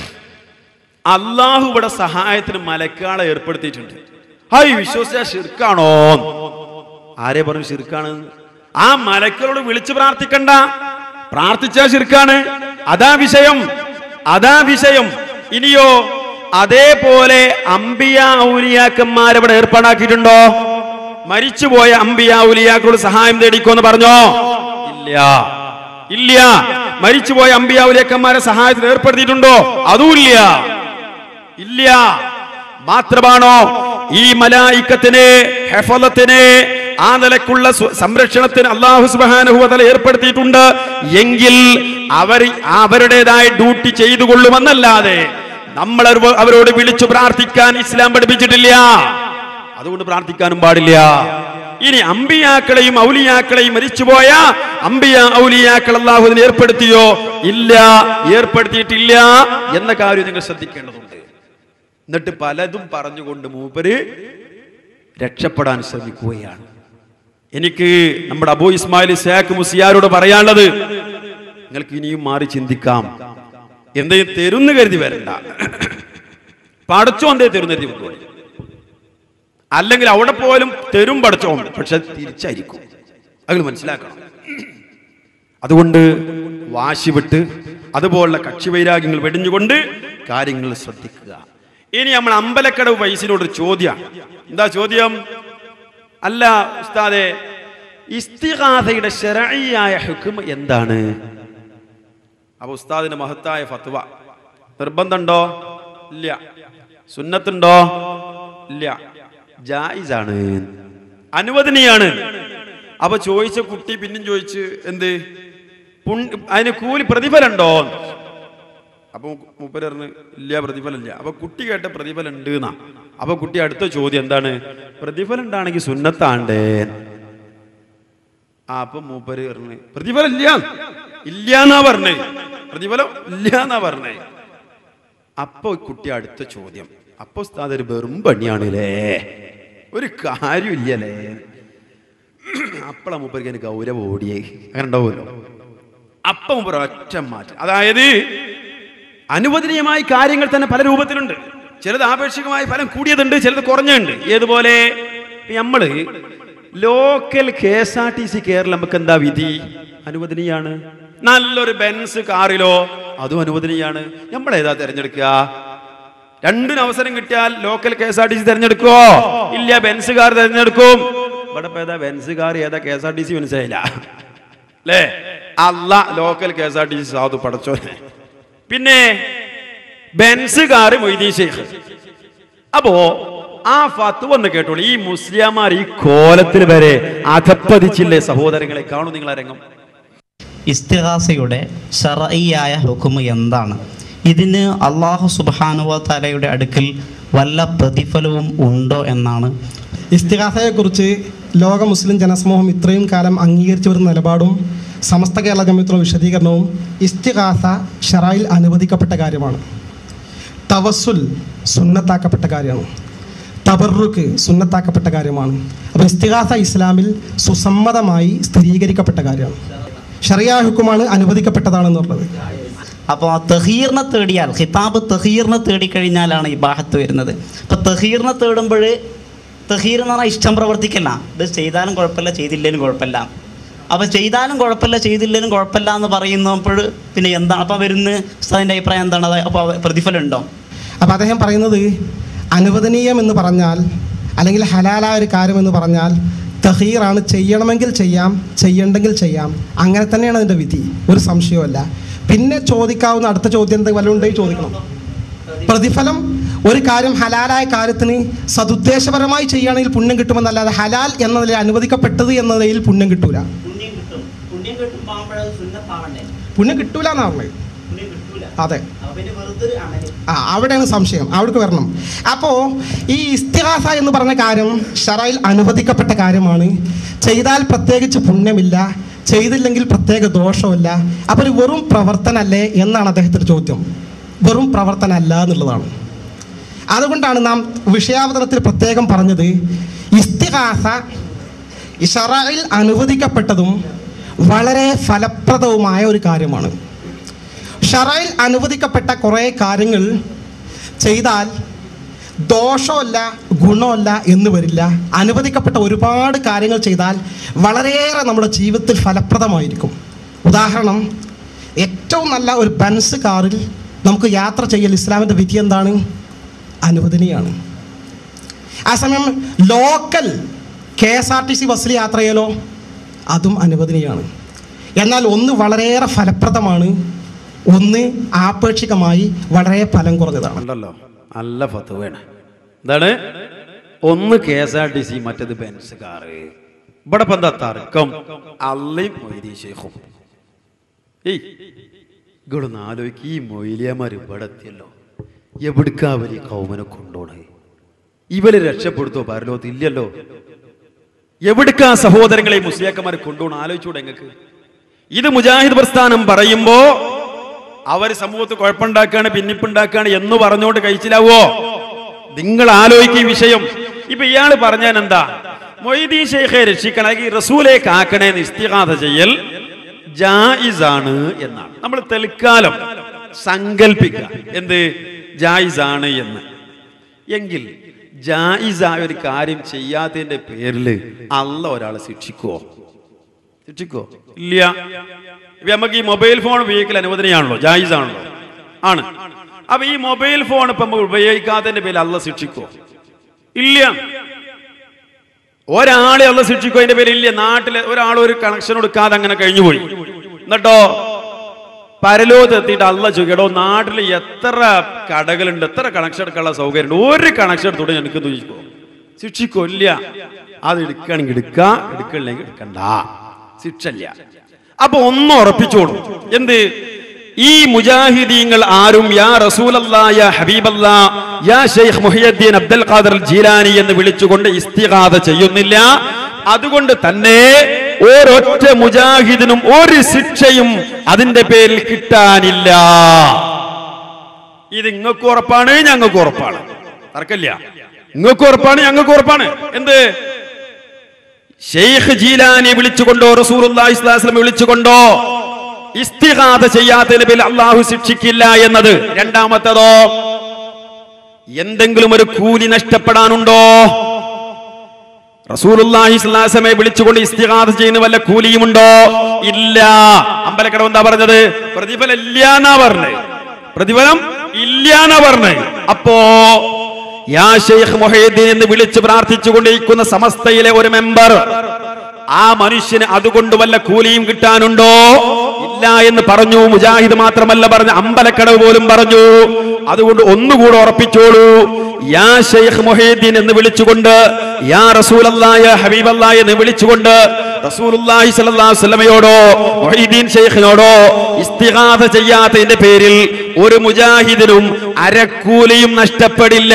അള്ളാഹു ഇവിടെ സഹായത്തിന് മലക്കാളെ ഏർപ്പെടുത്തിയിട്ടുണ്ട് ഹായ് വിശ്വസിച്ച ഷിർക്കാണോ ആരെ പറഞ്ഞു ഷിർക്കാണ് ആ മലക്കളോട് വിളിച്ചു പ്രാർത്ഥിക്കണ്ട പ്രാർത്ഥിച്ച ഷിർക്കാണ് അതാ വിഷയം അതാ വിഷയം ഇനിയോ അതേപോലെ അമ്പിയ ഔലിയാക്കന്മാരവിടെ ഏർപ്പാടാക്കിയിട്ടുണ്ടോ മരിച്ചുപോയ അമ്പിയ ഔലിയാക്കളോട് സഹായം തേടിക്കോന്ന് പറഞ്ഞോ ഇല്ല ഇല്ല മരിച്ചുപോയ അമ്പിയ ഔലിയാക്കന്മാരെ സഹായത്തിന് ഏർപ്പെടുത്തിയിട്ടുണ്ടോ അതുമില്ല ഇല്ല മാത്രമാണോ ഈ മലായിക്കത്തിന് ഹെഫലത്തിന് ആ നിലക്കുള്ള സു- സംരക്ഷണത്തിന് അള്ളാഹു സുബാനുഭവതല ഏർപ്പെടുത്തിയിട്ടുണ്ട് എങ്കിൽ അവർ അവരുടേതായ ഡ്യൂട്ടി ചെയ്തു കൊള്ളുമെന്നല്ലാതെ നമ്മൾ അവർ- അവരോട് വിളിച്ചു പ്രാർത്ഥിക്കാൻ ഇസ്ലാം പഠിപ്പിച്ചിട്ടില്ല അതുകൊണ്ട് പ്രാർത്ഥിക്കാനും പാടില്ല ഇനി അമ്പിയാക്കളെയും ഔലിയാക്കളെയും മരിച്ചുപോയ അമ്പിയ ഔലിയാക്കൾ അള്ളാഹു അതിന് ഏർപ്പെടുത്തിയോ ഇല്ല ഏർപ്പെടുത്തിയിട്ടില്ല എന്ന കാര്യം നിങ്ങൾ ശ്രദ്ധിക്കേണ്ടതുണ്ട് എന്നിട്ട് പലതും പറഞ്ഞുകൊണ്ട് മൂപ്പര് രക്ഷപ്പെടാൻ ശ്രമിക്കുകയാണ് എനിക്ക് നമ്മുടെ അബൂ ഇസ്മായിൽ സേഖ് മുസിയാരോട് പറയാനുള്ളത് നിങ്ങൾക്ക് ഇനിയും മാറി ചിന്തിക്കാം എന്തെങ്കിലും തരുന്ന് കരുതി വരണ്ട പടച്ചോ എന്തേ തരുന്ന കരുതി കൊണ്ടുപോയി അല്ലെങ്കിൽ അവിടെ പോലും തെരും പടച്ചോ പക്ഷെ തിരിച്ചായിരിക്കും അത് മനസ്സിലാക്കണം അതുകൊണ്ട് വാശി വിട്ട് അതുപോലുള്ള കക്ഷി വൈരാഗ്യങ്ങൾ വെടിഞ്ഞുകൊണ്ട് കാര്യങ്ങൾ ശ്രദ്ധിക്കുക ഇനി നമ്മൾ അമ്പലക്കടവ് വയസ്സിനോട് ഒരു ചോദ്യം എന്താ ചോദ്യം അല്ല ഉസ്താദെ ഇസ്തിഹാസയുടെ ശരഴിയായ ഹുക്കും എന്താണ് അപ്പൊ ഉസ്താദിന്റെ മഹത്തായ ഫത്വ നിർബന്ധമുണ്ടോ ഇല്ല സുന്നത്തുണ്ടോ ഇല്ല ജായിസാണ് അനുവദനീയാണ് അപ്പൊ ചോദിച്ച കുട്ടി പിന്നും ചോദിച്ച് എന്ത് പുണ്യ അതിന് കൂലി പ്രതിഫലമുണ്ടോ അപ്പൊ മൂപ്പര് പറഞ്ഞു ഇല്ല പ്രതിഫലമില്ല അപ്പൊ കുട്ടി കേട്ട പ്രതിഫലം ഉണ്ട് എന്നാ അപ്പൊ കുട്ടി അടുത്ത ചോദ്യം എന്താണ് പ്രതിഫലം ഉണ്ടാണെങ്കിൽ സുന്നത്താണ്ടേ ആ അപ്പൊ മൂപ്പര് പറഞ്ഞു പ്രതിഫലം ഇല്ല ഇല്ല എന്നാ പറഞ്ഞേ പ്രതിഫലം ഇല്ല എന്നാ പറഞ്ഞേ അപ്പൊ കുട്ടി അടുത്ത ചോദ്യം അപ്പൊ ഉസ്താദ് ഒരു വെറും പണിയാണല്ലേ ഒരു കാര്യമില്ലല്ലേ അപ്പളാ മൂപ്പർക്ക് എനിക്ക് ഗൗരവം ഓടിയേ അങ്ങനെ ഉണ്ടാവുമല്ലോ അപ്പം മൂപ്പർ ഒറ്റ മാറ്റം അതായത് അനുവദനീയമായ കാര്യങ്ങൾ തന്നെ പല രൂപത്തിലുണ്ട് ചിലത് ആപേക്ഷികമായി ഫലം കൂടിയതുണ്ട് ചിലത് കുറഞ്ഞുണ്ട് ഏതുപോലെ നമ്മള് local K S R T C കയറിൽ നമുക്ക് എന്താ വിധി അനുവദനീയാണ് നല്ലൊരു ബെൻസ് കാറിലോ അതും അനുവദനീയാണ് നമ്മൾ ഏതാ തിരഞ്ഞെടുക്കുക രണ്ടിനും അവസരം കിട്ടിയാൽ local K S R T C തിരഞ്ഞെടുക്കുവോ ഇല്ല ബെൻസ് കാർ തിരഞ്ഞെടുക്കും ഇവിടെ ഇപ്പൊ ഏതാ ബെൻസ് കാർ ഏതാ K S R T C മനസ്സിലായില്ല അല്ലേ അല്ല local K S R T C സാധു പടച്ചോനെ പിന്നെ ബെൻസ് കാർ മൊയ്തീൻ ഷെയ്ഖ് അപ്പോ ആ ഫത്വ ഒന്ന് കേട്ടോളൂ ഈ മുസ്ലിയാമാർ ഈ കോലത്തിൽ വരെ അധപ്പതിച്ചില്ലേ സഹോദരങ്ങളെ കാണൂ നിങ്ങൾ രംഗം ഇസ്തിഹാസയുടെ ഷറഈയായ ഹുക്കുമ് എന്താണ് ഇതിന് അള്ളാഹു സുബാനുവ തലയുടെ അടുക്കൽ വല്ല പ്രതിഫലവും ഉണ്ടോ എന്നാണ് ഇസ്തിഹാസയെക്കുറിച്ച് ലോക മുസ്ലിം ജനസമൂഹം ഇത്രയും കാലം അംഗീകരിച്ചു വരുന്ന നിലപാടും സമസ്ത കേരള ജമിയത്തുള്ള വിശദീകരണവും ഇസ്തിഹാസ ഷറായിൽ അനുവദിക്കപ്പെട്ട കാര്യമാണ് തവസുൽ സുന്നത്താക്കപ്പെട്ട കാര്യമാണ് തബറുക്ക് സുന്നത്താക്കപ്പെട്ട കാര്യമാണ് അപ്പോൾ ഇസ്തിഹാസ ഇസ്ലാമിൽ സുസമ്മതമായി സ്ഥിരീകരിക്കപ്പെട്ട കാര്യമാണ് ഷറിയ ഹുക്കുമാണ് അനുവദിക്കപ്പെട്ടതാണെന്ന് പറഞ്ഞത് അപ്പോൾ തഹീറിനെ തേടിയാൽ ഖിതാബ് തഹീറിനെ തേടിക്കഴിഞ്ഞാലാണ് ഇബാഹത്ത് വരുന്നത് അപ്പോൾ തഹീറിനെ തേടുമ്പോൾ തഹീർ എന്ന് പറഞ്ഞാൽ ഇഷ്ടം പ്രവർത്തിക്കല്ല ഇത് ചെയ്താലും കുഴപ്പമില്ല ചെയ്തില്ലേലും കുഴപ്പമില്ല അപ്പോൾ ചെയ്താലും കുഴപ്പമില്ല ചെയ്തില്ലേലും കുഴപ്പമില്ല എന്ന് പറയുന്നപ്പോൾ പിന്നെ എന്താണ് അപ്പോൾ വരുന്ന ഉസ്താദിൻ്റെ അഭിപ്രായം എന്താണ് അത് അപ്പോൾ പ്രതിഫലം ഉണ്ടോ അപ്പോൾ അദ്ദേഹം പറയുന്നത് അനുവദനീയം എന്ന് പറഞ്ഞാൽ അല്ലെങ്കിൽ ഹലാലായ ഒരു കാര്യം എന്ന് പറഞ്ഞാൽ തഹീറാണ് ചെയ്യണമെങ്കിൽ ചെയ്യാം ചെയ്യണ്ടെങ്കിൽ ചെയ്യാം അങ്ങനെ തന്നെയാണ് അതിൻ്റെ വിധി ഒരു സംശയവുമല്ല പിന്നെ ചോദിക്കാവുന്ന അടുത്ത ചോദ്യം എന്ത് വല്ലതും ഉണ്ടെങ്കിൽ ചോദിക്കണം പ്രതിഫലം ഒരു കാര്യം ഹലാലായ കാര്യത്തിന് സതുദ്ദേശപരമായി ചെയ്യുകയാണെങ്കിൽ പുണ്യം കിട്ടുമെന്നല്ലാതെ ഹലാൽ എന്നതിൽ അനുവദിക്കപ്പെട്ടത് എന്നതിൽ പുണ്യം കിട്ടൂല പുണ്യം കിട്ടും പുണ്യം കിട്ടുമ്പോൾ സുന്നത്താവണ്ടേ പുണ്യം കിട്ടൂല എന്നാണ് പറഞ്ഞത് പുണ്യം കിട്ടൂല അതെ അപ്പോൾ പിന്നെ വെറുതെ ഒരു അമല് ആ അവിടെയാണ് സംശയം അവിടേക്ക് വരണം അപ്പോൾ ഈ ഇസ്തിഹാസ എന്ന് പറഞ്ഞ കാര്യം ഷറയിൽ അനുവദിക്കപ്പെട്ട കാര്യമാണ് ചെയ്താൽ പ്രത്യേകിച്ച് പുണ്യമില്ല ചെയ്തില്ലെങ്കിൽ പ്രത്യേക ദോഷമില്ല അപ്പോൾ ഒരു വെറും പ്രവർത്തനല്ലേ എന്നാണ് അദ്ദേഹത്തിൻ്റെ ചോദ്യം വെറും പ്രവർത്തനമല്ല എന്നുള്ളതാണ് അതുകൊണ്ടാണ് നാം വിഷയാവതരണത്തിൽ പ്രത്യേകം പറഞ്ഞത് ഇസ്തിഹാസ ഷറയിൽ അനുവദിക്കപ്പെട്ടതും വളരെ ഫലപ്രദവുമായ ഒരു കാര്യമാണ് ഷറയിൽ അനുവദിക്കപ്പെട്ട കുറേ കാര്യങ്ങൾ ചെയ്താൽ ദോഷമല്ല ഗുണമല്ല എന്ന് വരില്ല അനുവദിക്കപ്പെട്ട ഒരുപാട് കാര്യങ്ങൾ ചെയ്താൽ വളരെയേറെ നമ്മുടെ ജീവിതത്തിൽ ഫലപ്രദമായിരിക്കും ഉദാഹരണം ഏറ്റവും നല്ല ഒരു ബൻസ് കാറിൽ നമുക്ക് യാത്ര ചെയ്യൽ ഇസ്ലാമിൻ്റെ വിധി എന്താണ് അനുവദനീയാണ് ആ സമയം local K S R T C ബസ്സിൽ യാത്ര ചെയ്യലോ അതും അനുവദനീയാണ് എന്നാൽ ഒന്ന് വളരെയേറെ ഫലപ്രദമാണ് ഒന്ന് ആപേക്ഷികമായി വളരെ ഫലം കുറഞ്ഞതാണ് ഉണ്ടല്ലോ നല്ല ഫത്തുവാണ് എന്താണ് ഒന്ന് K S R T C മറ്റേത് ബെൻസ് കാറ് ഇവിടെ ഇപ്പൊ എന്താ തർക്കം അള്ളയും മൊയ്തീൻ ഷേഖും ഏയ് ഇങ്ങോട്ടൊന്ന് ആലോചിക്ക് ഈ മൊയ്ലിയമാർ ഇവിടെ എത്തിയല്ലോ എവിടുക്കാ അവര് ഈ കൗമനെ കൊണ്ടോണേ ഇവര് രക്ഷപ്പെടുത്തോ പരലോകത്ത് ഇല്ലല്ലോ എവിടുക്കാ സഹോദരങ്ങളെ ഈ മുസ്ലിയാക്കന്മാരെ കൊണ്ടുപോകണം ആലോചിച്ചൂടെ നിങ്ങൾക്ക് ഇത് മുജാഹിദ് പ്രസ്ഥാനം പറയുമ്പോ അവർ സമൂഹത്ത് കുഴപ്പമുണ്ടാക്കാണ് ഭിന്നിപ്പുണ്ടാക്കാണ് എന്ന് പറഞ്ഞുകൊണ്ട് കഴിച്ചിലാവോ നിങ്ങൾ ആലോചിക്കും ഈ വിഷയം ഇപ്പൊ ഇയാള് പറഞ്ഞാൽ എന്താ മൊയ്തീൻ ഷെയ്ഖെ രക്ഷിക്കണം അല്ലെങ്കിൽ റസൂലെ കാക്കണേന്ന് ഇസ്തിഹാസ ചെയ്യൽ ജായിസാണ് എന്നാണ് നമ്മൾ തെളിക്കാലം സങ്കല്പിക്കുക എന്ത് ജായിസാണ് എന്ന് എങ്കിൽ ജായിസായ ഒരു കാര്യം ചെയ്യാത്തതിന്റെ പേരിൽ അല്ല ഒരാളെ ശിക്ഷിക്കുവോ ശിക്ഷിക്കോ ഇല്ല ഇപ്പൊ നമുക്ക് ഈ മൊബൈൽ ഫോൺ ഉപയോഗിക്കൽ അനുവദനീയാണല്ലോ ജായിസ് ആണല്ലോ ആണ് അപ്പൊ ഈ മൊബൈൽ ഫോൺ ഇപ്പൊ നമ്മൾ ഉപയോഗിക്കാത്തതിന്റെ പേരിൽ അല്ല ശിക്ഷിക്കോ ഇല്ല ഒരാളെ അല്ല ശിക്ഷിക്കോ അതിന്റെ പേരിൽ ഇല്ല നാട്ടിലെ ഒരാൾ ഒരു കണക്ഷൻ എടുക്കാതെ അങ്ങനെ കഴിഞ്ഞുപോയി എന്നിട്ടോ പരലോകത്ത് എത്തിയിട്ട് അല്ല ചോദിക്കടോ നാട്ടിൽ എത്ര കടകളുണ്ട് എത്ര കണക്ഷൻ എടുക്കാനുള്ള സൗകര്യം ഉണ്ട് ഒരു കണക്ഷൻ എടുത്തോടെ എനിക്ക് ചോദിക്കോ ശിക്ഷിക്കോ ഇല്ല അത് എടുക്കുകയാണെങ്കിൽ എടുക്ക എടുക്കണില്ലെങ്കിൽ എടുക്കണ്ട ശിക്ഷ ഇല്ല അപ്പൊ ഒന്ന് ഉറപ്പിച്ചോളൂ എന്ത് ഈ മുജാഹിദീങ്ങൾ ആരും യാ റസൂലല്ലാ യാ ഹബീബല്ലാ യാ ഷെയ്ഖ് മുഹിയുദ്ദീൻ അബ്ദുൽ ഖാദർ ജീലാനി എന്ന് വിളിച്ചുകൊണ്ട് ഇസ്തിഗാദ ചെയ്യുന്നില്ല അതുകൊണ്ട് തന്നെ ഒരൊറ്റ മുജാഹിദിനും ഒരു ശിക്ഷയും അതിന്റെ പേരിൽ കിട്ടാനില്ല ഇത് നിങ്ങൾക്ക് ഉറപ്പാണ് ഞങ്ങൾക്ക് ഉറപ്പാണ് തർക്കമില്ല നിങ്ങൾക്ക് ഉറപ്പാണ് ഞങ്ങൾക്ക് ഉറപ്പാണ് എന്ത് ഷെയ്ഖ് ജീലാനി വിളിച്ചുകൊണ്ടോ റസൂലുള്ളാഹി സ്വല്ലല്ലാഹു അലൈഹി വസല്ലം വിളിച്ചുകൊണ്ടോ ഇസ്തിഗാദ ചെയ്യാത്തതിന് പേരിൽ അള്ളാഹു ശിക്ഷിക്കില്ല എന്നത് രണ്ടാമത്തതോ എന്തെങ്കിലും ഒരു കൂലി നഷ്ടപ്പെടാനുണ്ടോ റസൂലുള്ളാഹി സ്വല്ലല്ലാഹു അലൈഹി വസല്ലമയെ വിളിച്ചുകൊണ്ട് ഇസ്തിഗാദ ചെയ്യുന്ന വല്ല കൂലിയുമുണ്ടോ ഇല്ല അമ്പലക്കടവ് എന്താ പറഞ്ഞത് പ്രതിഫലം ഇല്ല എന്നാ പറഞ്ഞത് പ്രതിഫലം ഇല്ല എന്നാ പറഞ്ഞത് അപ്പോ യാ ഷെയ്ഖ് മൊഹീദ്ദീൻ എന്ന് വിളിച്ച് പ്രാർത്ഥിച്ചുകൊണ്ടിരിക്കുന്ന സമസ്തയിലെ ഒരു മെമ്പർ ആ മനുഷ്യന് അതുകൊണ്ട് വല്ല കൂലിയും കിട്ടാനുണ്ടോ ഇല്ല എന്ന് പറഞ്ഞു മുജാഹിദ് മാത്രമല്ല പറഞ്ഞു അമ്പലക്കടവ് പോലും പറഞ്ഞു അതുകൊണ്ട് ഒന്നുകൂടെ ഉറപ്പിച്ചോളൂ യാ ഷെയ്ഖ് മൊഹീദ്ദീൻ എന്ന് വിളിച്ചുകൊണ്ട് യാ റസൂലല്ലായ ഹബീബല്ലാ എന്ന് വിളിച്ചുകൊണ്ട് റസൂലുള്ളാഹി സ്വല്ലല്ലാഹു അലൈഹി വസല്ലമയോടോ മൊഹീദ്ദീൻ ഷെയ്ഖിനോടോ ഇസ്തിഗാദ ചെയ്യാത്തതിന്റെ പേരിൽ ഒരു മുജാഹിദിനും അരക്കൂലിയും നഷ്ടപ്പെടില്ല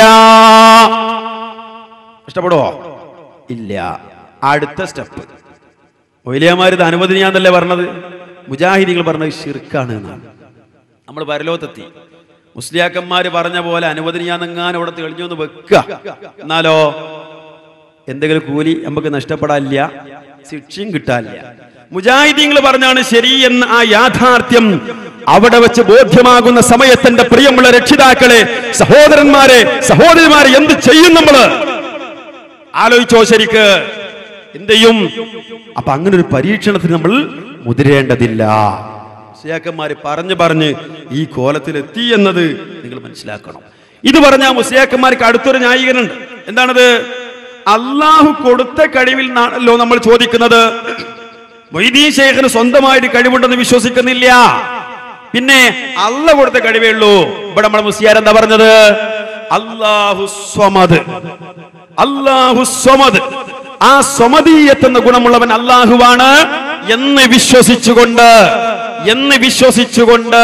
ഇഷ്ടപ്പെടുവോ ഇല്ല അടുത്ത സ്റ്റെപ്പ് മൊയിലിയമാർ ഇത് അനുവദനീയാന്നല്ലേ പറഞ്ഞത് മുജാഹിദികൾ പറഞ്ഞത് ഷിർക്കാണ് എന്നാണ് നമ്മൾ പരലോകത്തെത്തി മുസ്ലിയാക്കന്മാർ പറഞ്ഞ പോലെ അനുവദനീയാന്നെങ്ങാനും അവിടെ തെളിഞ്ഞു എന്ന് വെക്കുക എന്നാലോ എന്തെങ്കിലും കൂലി നമുക്ക് നഷ്ടപ്പെടാനില്ല ശിക്ഷയും കിട്ടാനില്ല മുജാഹിദീങ്ങൾ പറഞ്ഞാണ് ശരി എന്ന് ആ യാഥാർത്ഥ്യം അവിടെ വെച്ച് ബോധ്യമാകുന്ന സമയത്തിന്റെ പ്രിയമുള്ള രക്ഷിതാക്കളെ സഹോദരന്മാരെ സഹോദരിമാരെ എന്ത് ചെയ്യും നമ്മള് ആലോചിച്ചോ ശരിക്ക് എന്ത് ചെയ്യും അപ്പൊ അങ്ങനെ ഒരു പരീക്ഷണത്തിന് നമ്മൾ മുതിരേണ്ടതില്ല മുസ്ലിയാക്കന്മാര് പറഞ്ഞു പറഞ്ഞ് ഈ കോലത്തിൽ എത്തി എന്നത് നിങ്ങൾ മനസ്സിലാക്കണം ഇത് പറഞ്ഞ മുസ്ലിയാക്കന്മാർക്ക് അടുത്തൊരു ന്യായീകനുണ്ട് എന്താണത് അള്ളാഹു കൊടുത്ത കഴിവിൽ നിന്നാണല്ലോ നമ്മൾ ചോദിക്കുന്നത് മൊയ്തീൻ ശേഖന് സ്വന്തമായിട്ട് കഴിവുണ്ടെന്ന് വിശ്വസിക്കുന്നില്ല പിന്നെ അല്ല കൊടുത്ത കഴിവേ ഉള്ളൂ ഇവിടെ നമ്മുടെ മുസ്ലിയാർ എന്താ പറഞ്ഞത് അള്ളാഹു സ്വമത് അള്ളാഹു സ്വമത് ആ സ്വമതീയത്ത് എന്ന ഗുണമുള്ളവൻ അള്ളാഹുവാണ് എന്ന് വിശ്വസിച്ചുകൊണ്ട് എന്ന് വിശ്വസിച്ചുകൊണ്ട്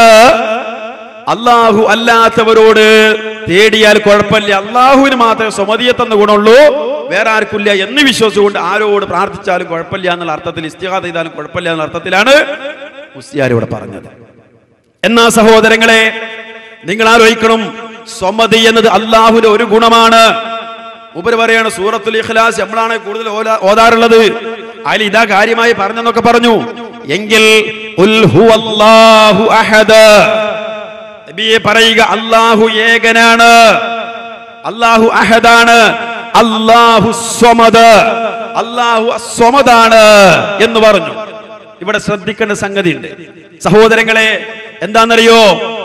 അള്ളാഹു അല്ലാത്തവരോട് തേടിയാൽ കുഴപ്പമില്ല അള്ളാഹുവിന് മാത്രമേ സ്വമതീയത്ത് എന്ന ഗുണമുള്ളൂ വേറെ ആർക്കില്ല എന്ന് വിശ്വസിച്ചുകൊണ്ട് ആരോട് പ്രാർത്ഥിച്ചാലും കുഴപ്പമില്ല എന്നുള്ള അർത്ഥത്തിൽ ഇസ്തിഹാദ ചെയ്താലും കുഴപ്പമില്ല എന്നുള്ള അർത്ഥത്തിലാണ് മുസ്ലിയാർ ഇവിടെ പറഞ്ഞത് എന്നാ സഹോദരങ്ങളെ നിങ്ങൾ ആലോചിക്കണം സ്വമതി എന്നത് അള്ളാഹുവിന്റെ ഒരു ഗുണമാണ് ഉപരി പറയാണ് സൂറത്തുൽ ഇഖ്ലാസ് നമ്മളാണ് കൂടുതൽ ഓല- ഓതാറുള്ളത് അതിൽ ഇതാ കാര്യമായി പറഞ്ഞെന്നൊക്കെ പറഞ്ഞു എങ്കിൽ ഉൽ ഹുവല്ലാഹു അഹദ് നബിയെ പറയുക അള്ളാഹു ഏകനാണ് അള്ളാഹു അഹദാണ് അള്ളാഹു സ്വമത് അള്ളാഹു സ്വമതാണ് എന്ന് പറഞ്ഞു ഇവിടെ ശ്രദ്ധിക്കേണ്ട സംഗതി ഉണ്ട് സഹോദരങ്ങളെ എന്താണെന്നറിയോ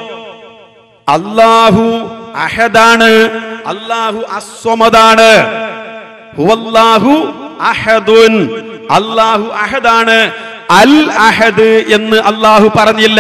അള്ളാഹു അഹദാണ് അള്ളാഹു അസ്വമതാണ് ഹുവല്ലാഹു അഹദുൻ അള്ളാഹു അഹദാണ് അൽ അഹദ് എന്ന് അള്ളാഹു പറഞ്ഞില്ല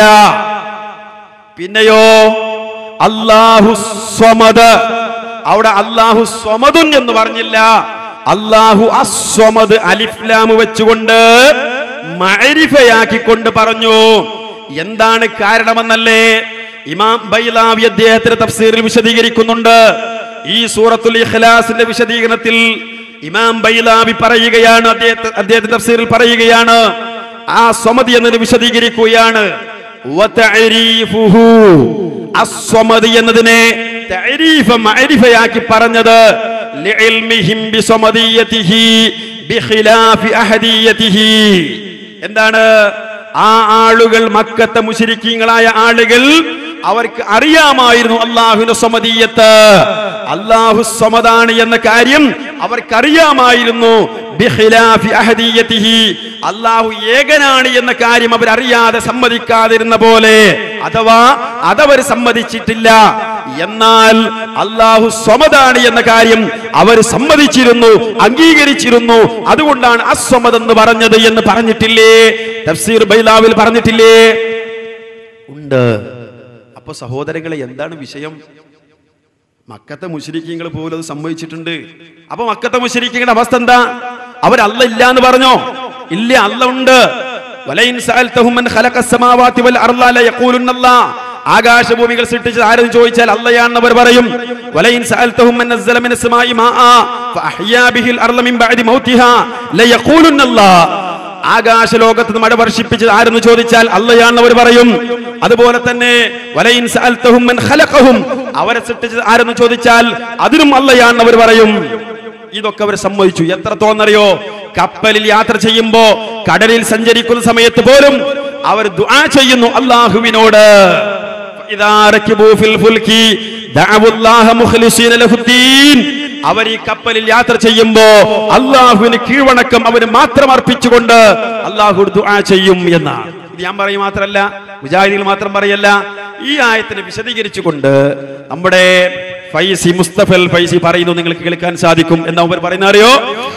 പിന്നെയോ അള്ളാഹു സ്വമത് അവിടെ അള്ളാഹു സ്വമതുൻ എന്ന് പറഞ്ഞില്ല അള്ളാഹു അസ്വമത് അലിഫ്ലാം വെച്ചുകൊണ്ട് മഅരിഫയാക്കിക്കൊണ്ട് പറഞ്ഞു എന്താണ് കാരണമെന്നല്ലേ ഇമാം ബൈലാവി അദ്ദേഹത്തിന്റെ തഫ്സീറിൽ വിശദീകരിക്കുന്നുണ്ട് ഈ സൂറത്തുൽ ഇഖ്ലാസിന്റെ വിശദീകരണത്തിൽ ഇമാം ബൈലാവി പറയുകയാണ് അദ്ദേഹത്തെ അദ്ദേഹത്തിന്റെ തഫ്സീറിൽ പറയുകയാണ് ആ സ്വമതി എന്നത് വിശദീകരിക്കുകയാണ് വതഅരീഫുഹു. അസ്വമതി എന്നതിനെ തഅരീഫ മഅരിഫയാക്കി പറഞ്ഞത് ലിഇൽമിഹിം ബിസ്വമദിയതിഹി ബിഖിലാഫി അഹദിയതിഹി എന്താണ് ആ ആളുകൾ മക്കത്തെ മുശരിക്കീങ്ങളായ ആളുകൾ അവർക്ക് അറിയാമായിരുന്നു അള്ളാഹുവിന്റെ സമതീയത്ത് അള്ളാഹു സമതാണ് എന്ന കാര്യം അവർക്കറിയാമായിരുന്നു ബിഖിലാഫി അഹദീയതിഹി. അള്ളാഹു ഏകനാണ് എന്ന കാര്യം അവർ അറിയാതെ സമ്മതിക്കാതിരുന്ന പോലെ അഥവാ അതവർ സമ്മതിച്ചിട്ടില്ല എന്നാൽ അള്ളാഹു സ്വമതാണ് എന്ന കാര്യം അവർ സമ്മതിച്ചിരുന്നു അംഗീകരിച്ചിരുന്നു അതുകൊണ്ടാണ് അസ്വമത് എന്ന് പറഞ്ഞത് എന്ന് പറഞ്ഞിട്ടില്ലേ തഫ്സീർ ബൈലാവിൽ പറഞ്ഞിട്ടില്ലേ ഉണ്ട് അപ്പൊ സഹോദരങ്ങളെ എന്താണ് വിഷയം മക്കത്തെ മുഷരിക്കങ്ങൾ പോലും അത് സംഭവിച്ചിട്ടുണ്ട് അപ്പൊ മക്കത്തെ മുഷരിക്കങ്ങളുടെ അവസ്ഥ എന്താ അവർ അല്ല ഇല്ല എന്ന് പറഞ്ഞോ ഇല്ല അല്ല ഉണ്ട് വലയിൻ സഅൽതഹും മൻ ഖലഖ അസ്സമാവാതി വൽ അർള ലയഖൂലുന്ന അല്ലാ ആകാശഭൂമികൾ സൃഷ്ടിച്ചത് ആരെന്ന് ചോദിച്ചാൽ അല്ലയാണെന്ന് അവർ പറയും വലയിൻ സഅൽതഹും മൻ നസ്സല മിനസ് സമാഇ മാആ ഫഅഹ്യാ ബിഹിൽ അർള മിൻ ബഅദി മൗതിഹാ ലയഖൂലുന്ന അല്ലാ ആകാശ ലോകത്ത് നിന്ന് മഴ വർഷിപ്പിച്ചത് ആരെന്ന് ചോദിച്ചാൽ അല്ലയാണെന്ന് അവർ പറയും അതുപോലെ തന്നെ വലയിൻ സഅൽതഹും മൻ ഖലഖഹും അവരെ സൃഷ്ടിച്ചത് ആരെന്ന് ചോദിച്ചാൽ അതിനും അല്ലയാണെന്ന് അവർ പറയും ഇതൊക്കെ അവർ സമ്മതിച്ചു എത്രത്തോളം അറിയോ കപ്പലിൽ യാത്ര ചെയ്യുമ്പോ കടലിൽ സഞ്ചരിക്കുന്ന സമയത്ത് പോലും അവർ ദുആ ചെയ്യുന്നു അള്ളാഹുവിനോട് ഇദാ റകിബൂ ഫിൽ ഫുൽകി ദഅവു അല്ലാഹ മുഖ്ലിസീന ലഹുദ്ദീൻ അവർ ഈ കപ്പലിൽ യാത്ര ചെയ്യുമ്പോ അള്ളാഹുവിന് കീഴ്വണക്കം അവന് മാത്രം അർപ്പിച്ചുകൊണ്ട് അള്ളാഹു ദുആ ചെയ്യും എന്നാണ് ഇത് ഞാൻ പറയും മാത്രമല്ല മുജാഹിദികൾ മാത്രം പറയല്ല ഈ ആയത്തിനെ വിശദീകരിച്ചുകൊണ്ട് നമ്മുടെ ഫൈസി മുസ്തഫൽ ഫൈസി പറയുന്നു നിങ്ങൾക്ക് കേൾക്കാൻ സാധിക്കും എന്നാ ഉപർ പറയുന്ന അറിയോ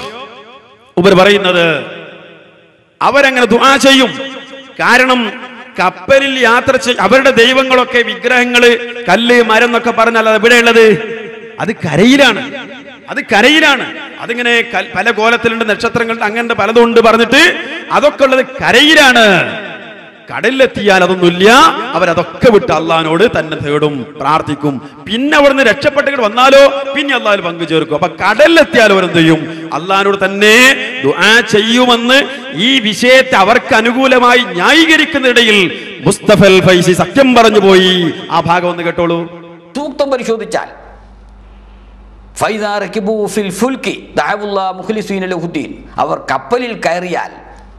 ഉപർ പറയുന്നത് അവരങ്ങനെ ദുആ ചെയ്യും കാരണം കപ്പലിൽ യാത്ര ചെയ് അവരുടെ ദൈവങ്ങളൊക്കെ വിഗ്രഹങ്ങള് കല്ല് മരം എന്നൊക്കെ പറഞ്ഞാൽ അത് എവിടെയുള്ളത് അത് കരയിലാണ് അത് കരയിലാണ് അതിങ്ങനെ കൽ- പല കോലത്തിലുണ്ട് നക്ഷത്രങ്ങളുണ്ട് അങ്ങനത്തെ പലതും ഉണ്ട് പറഞ്ഞിട്ട് അതൊക്കെ ഉള്ളത് കരയിലാണ് കടലിലെത്തിയാൽ അതൊന്നുമില്ല അവരതൊക്കെ വിട്ട് അള്ളഹാനോട് തന്നെ തേടും പ്രാർത്ഥിക്കും പിന്നെ അവിടുന്ന് രക്ഷപ്പെട്ടിട്ട് വന്നാലോ പിന്നെ അള്ളാഹിൽ പങ്കു ചേർക്കും അപ്പൊ കടലിലെത്തിയാൽ അവരെന്ത് ചെയ്യും അള്ളഹാനോട് തന്നെ ദുആ ചെയ്യുമെന്ന് ഈ വിഷയത്തെ അവർക്ക് അനുകൂലമായി ന്യായീകരിക്കുന്നതിനിടയിൽ മുസ്തഫൽ ഫൈസി സത്യം പറഞ്ഞു പോയി ആ ഭാഗം ഒന്ന് കേട്ടോളൂ സൂക്തം പരിശോധിച്ചാൽ ഫൈദാ റകിബൂ ഫിൽ ഫുൽകി ദഅവുല്ലാ മുഖ്ലിസീന ലഹുദ്ദീൻ അവർ കപ്പലിൽ കയറിയാൽ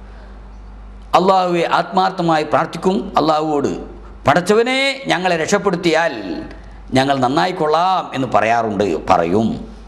അള്ളാഹുവെ ആത്മാർത്ഥമായി പ്രാർത്ഥിക്കും അള്ളാഹുവോട് പടച്ചവനെ ഞങ്ങളെ രക്ഷപ്പെടുത്തിയാൽ ഞങ്ങൾ നന്നായിക്കൊള്ളാം എന്ന് പറയാറുണ്ട് പറയും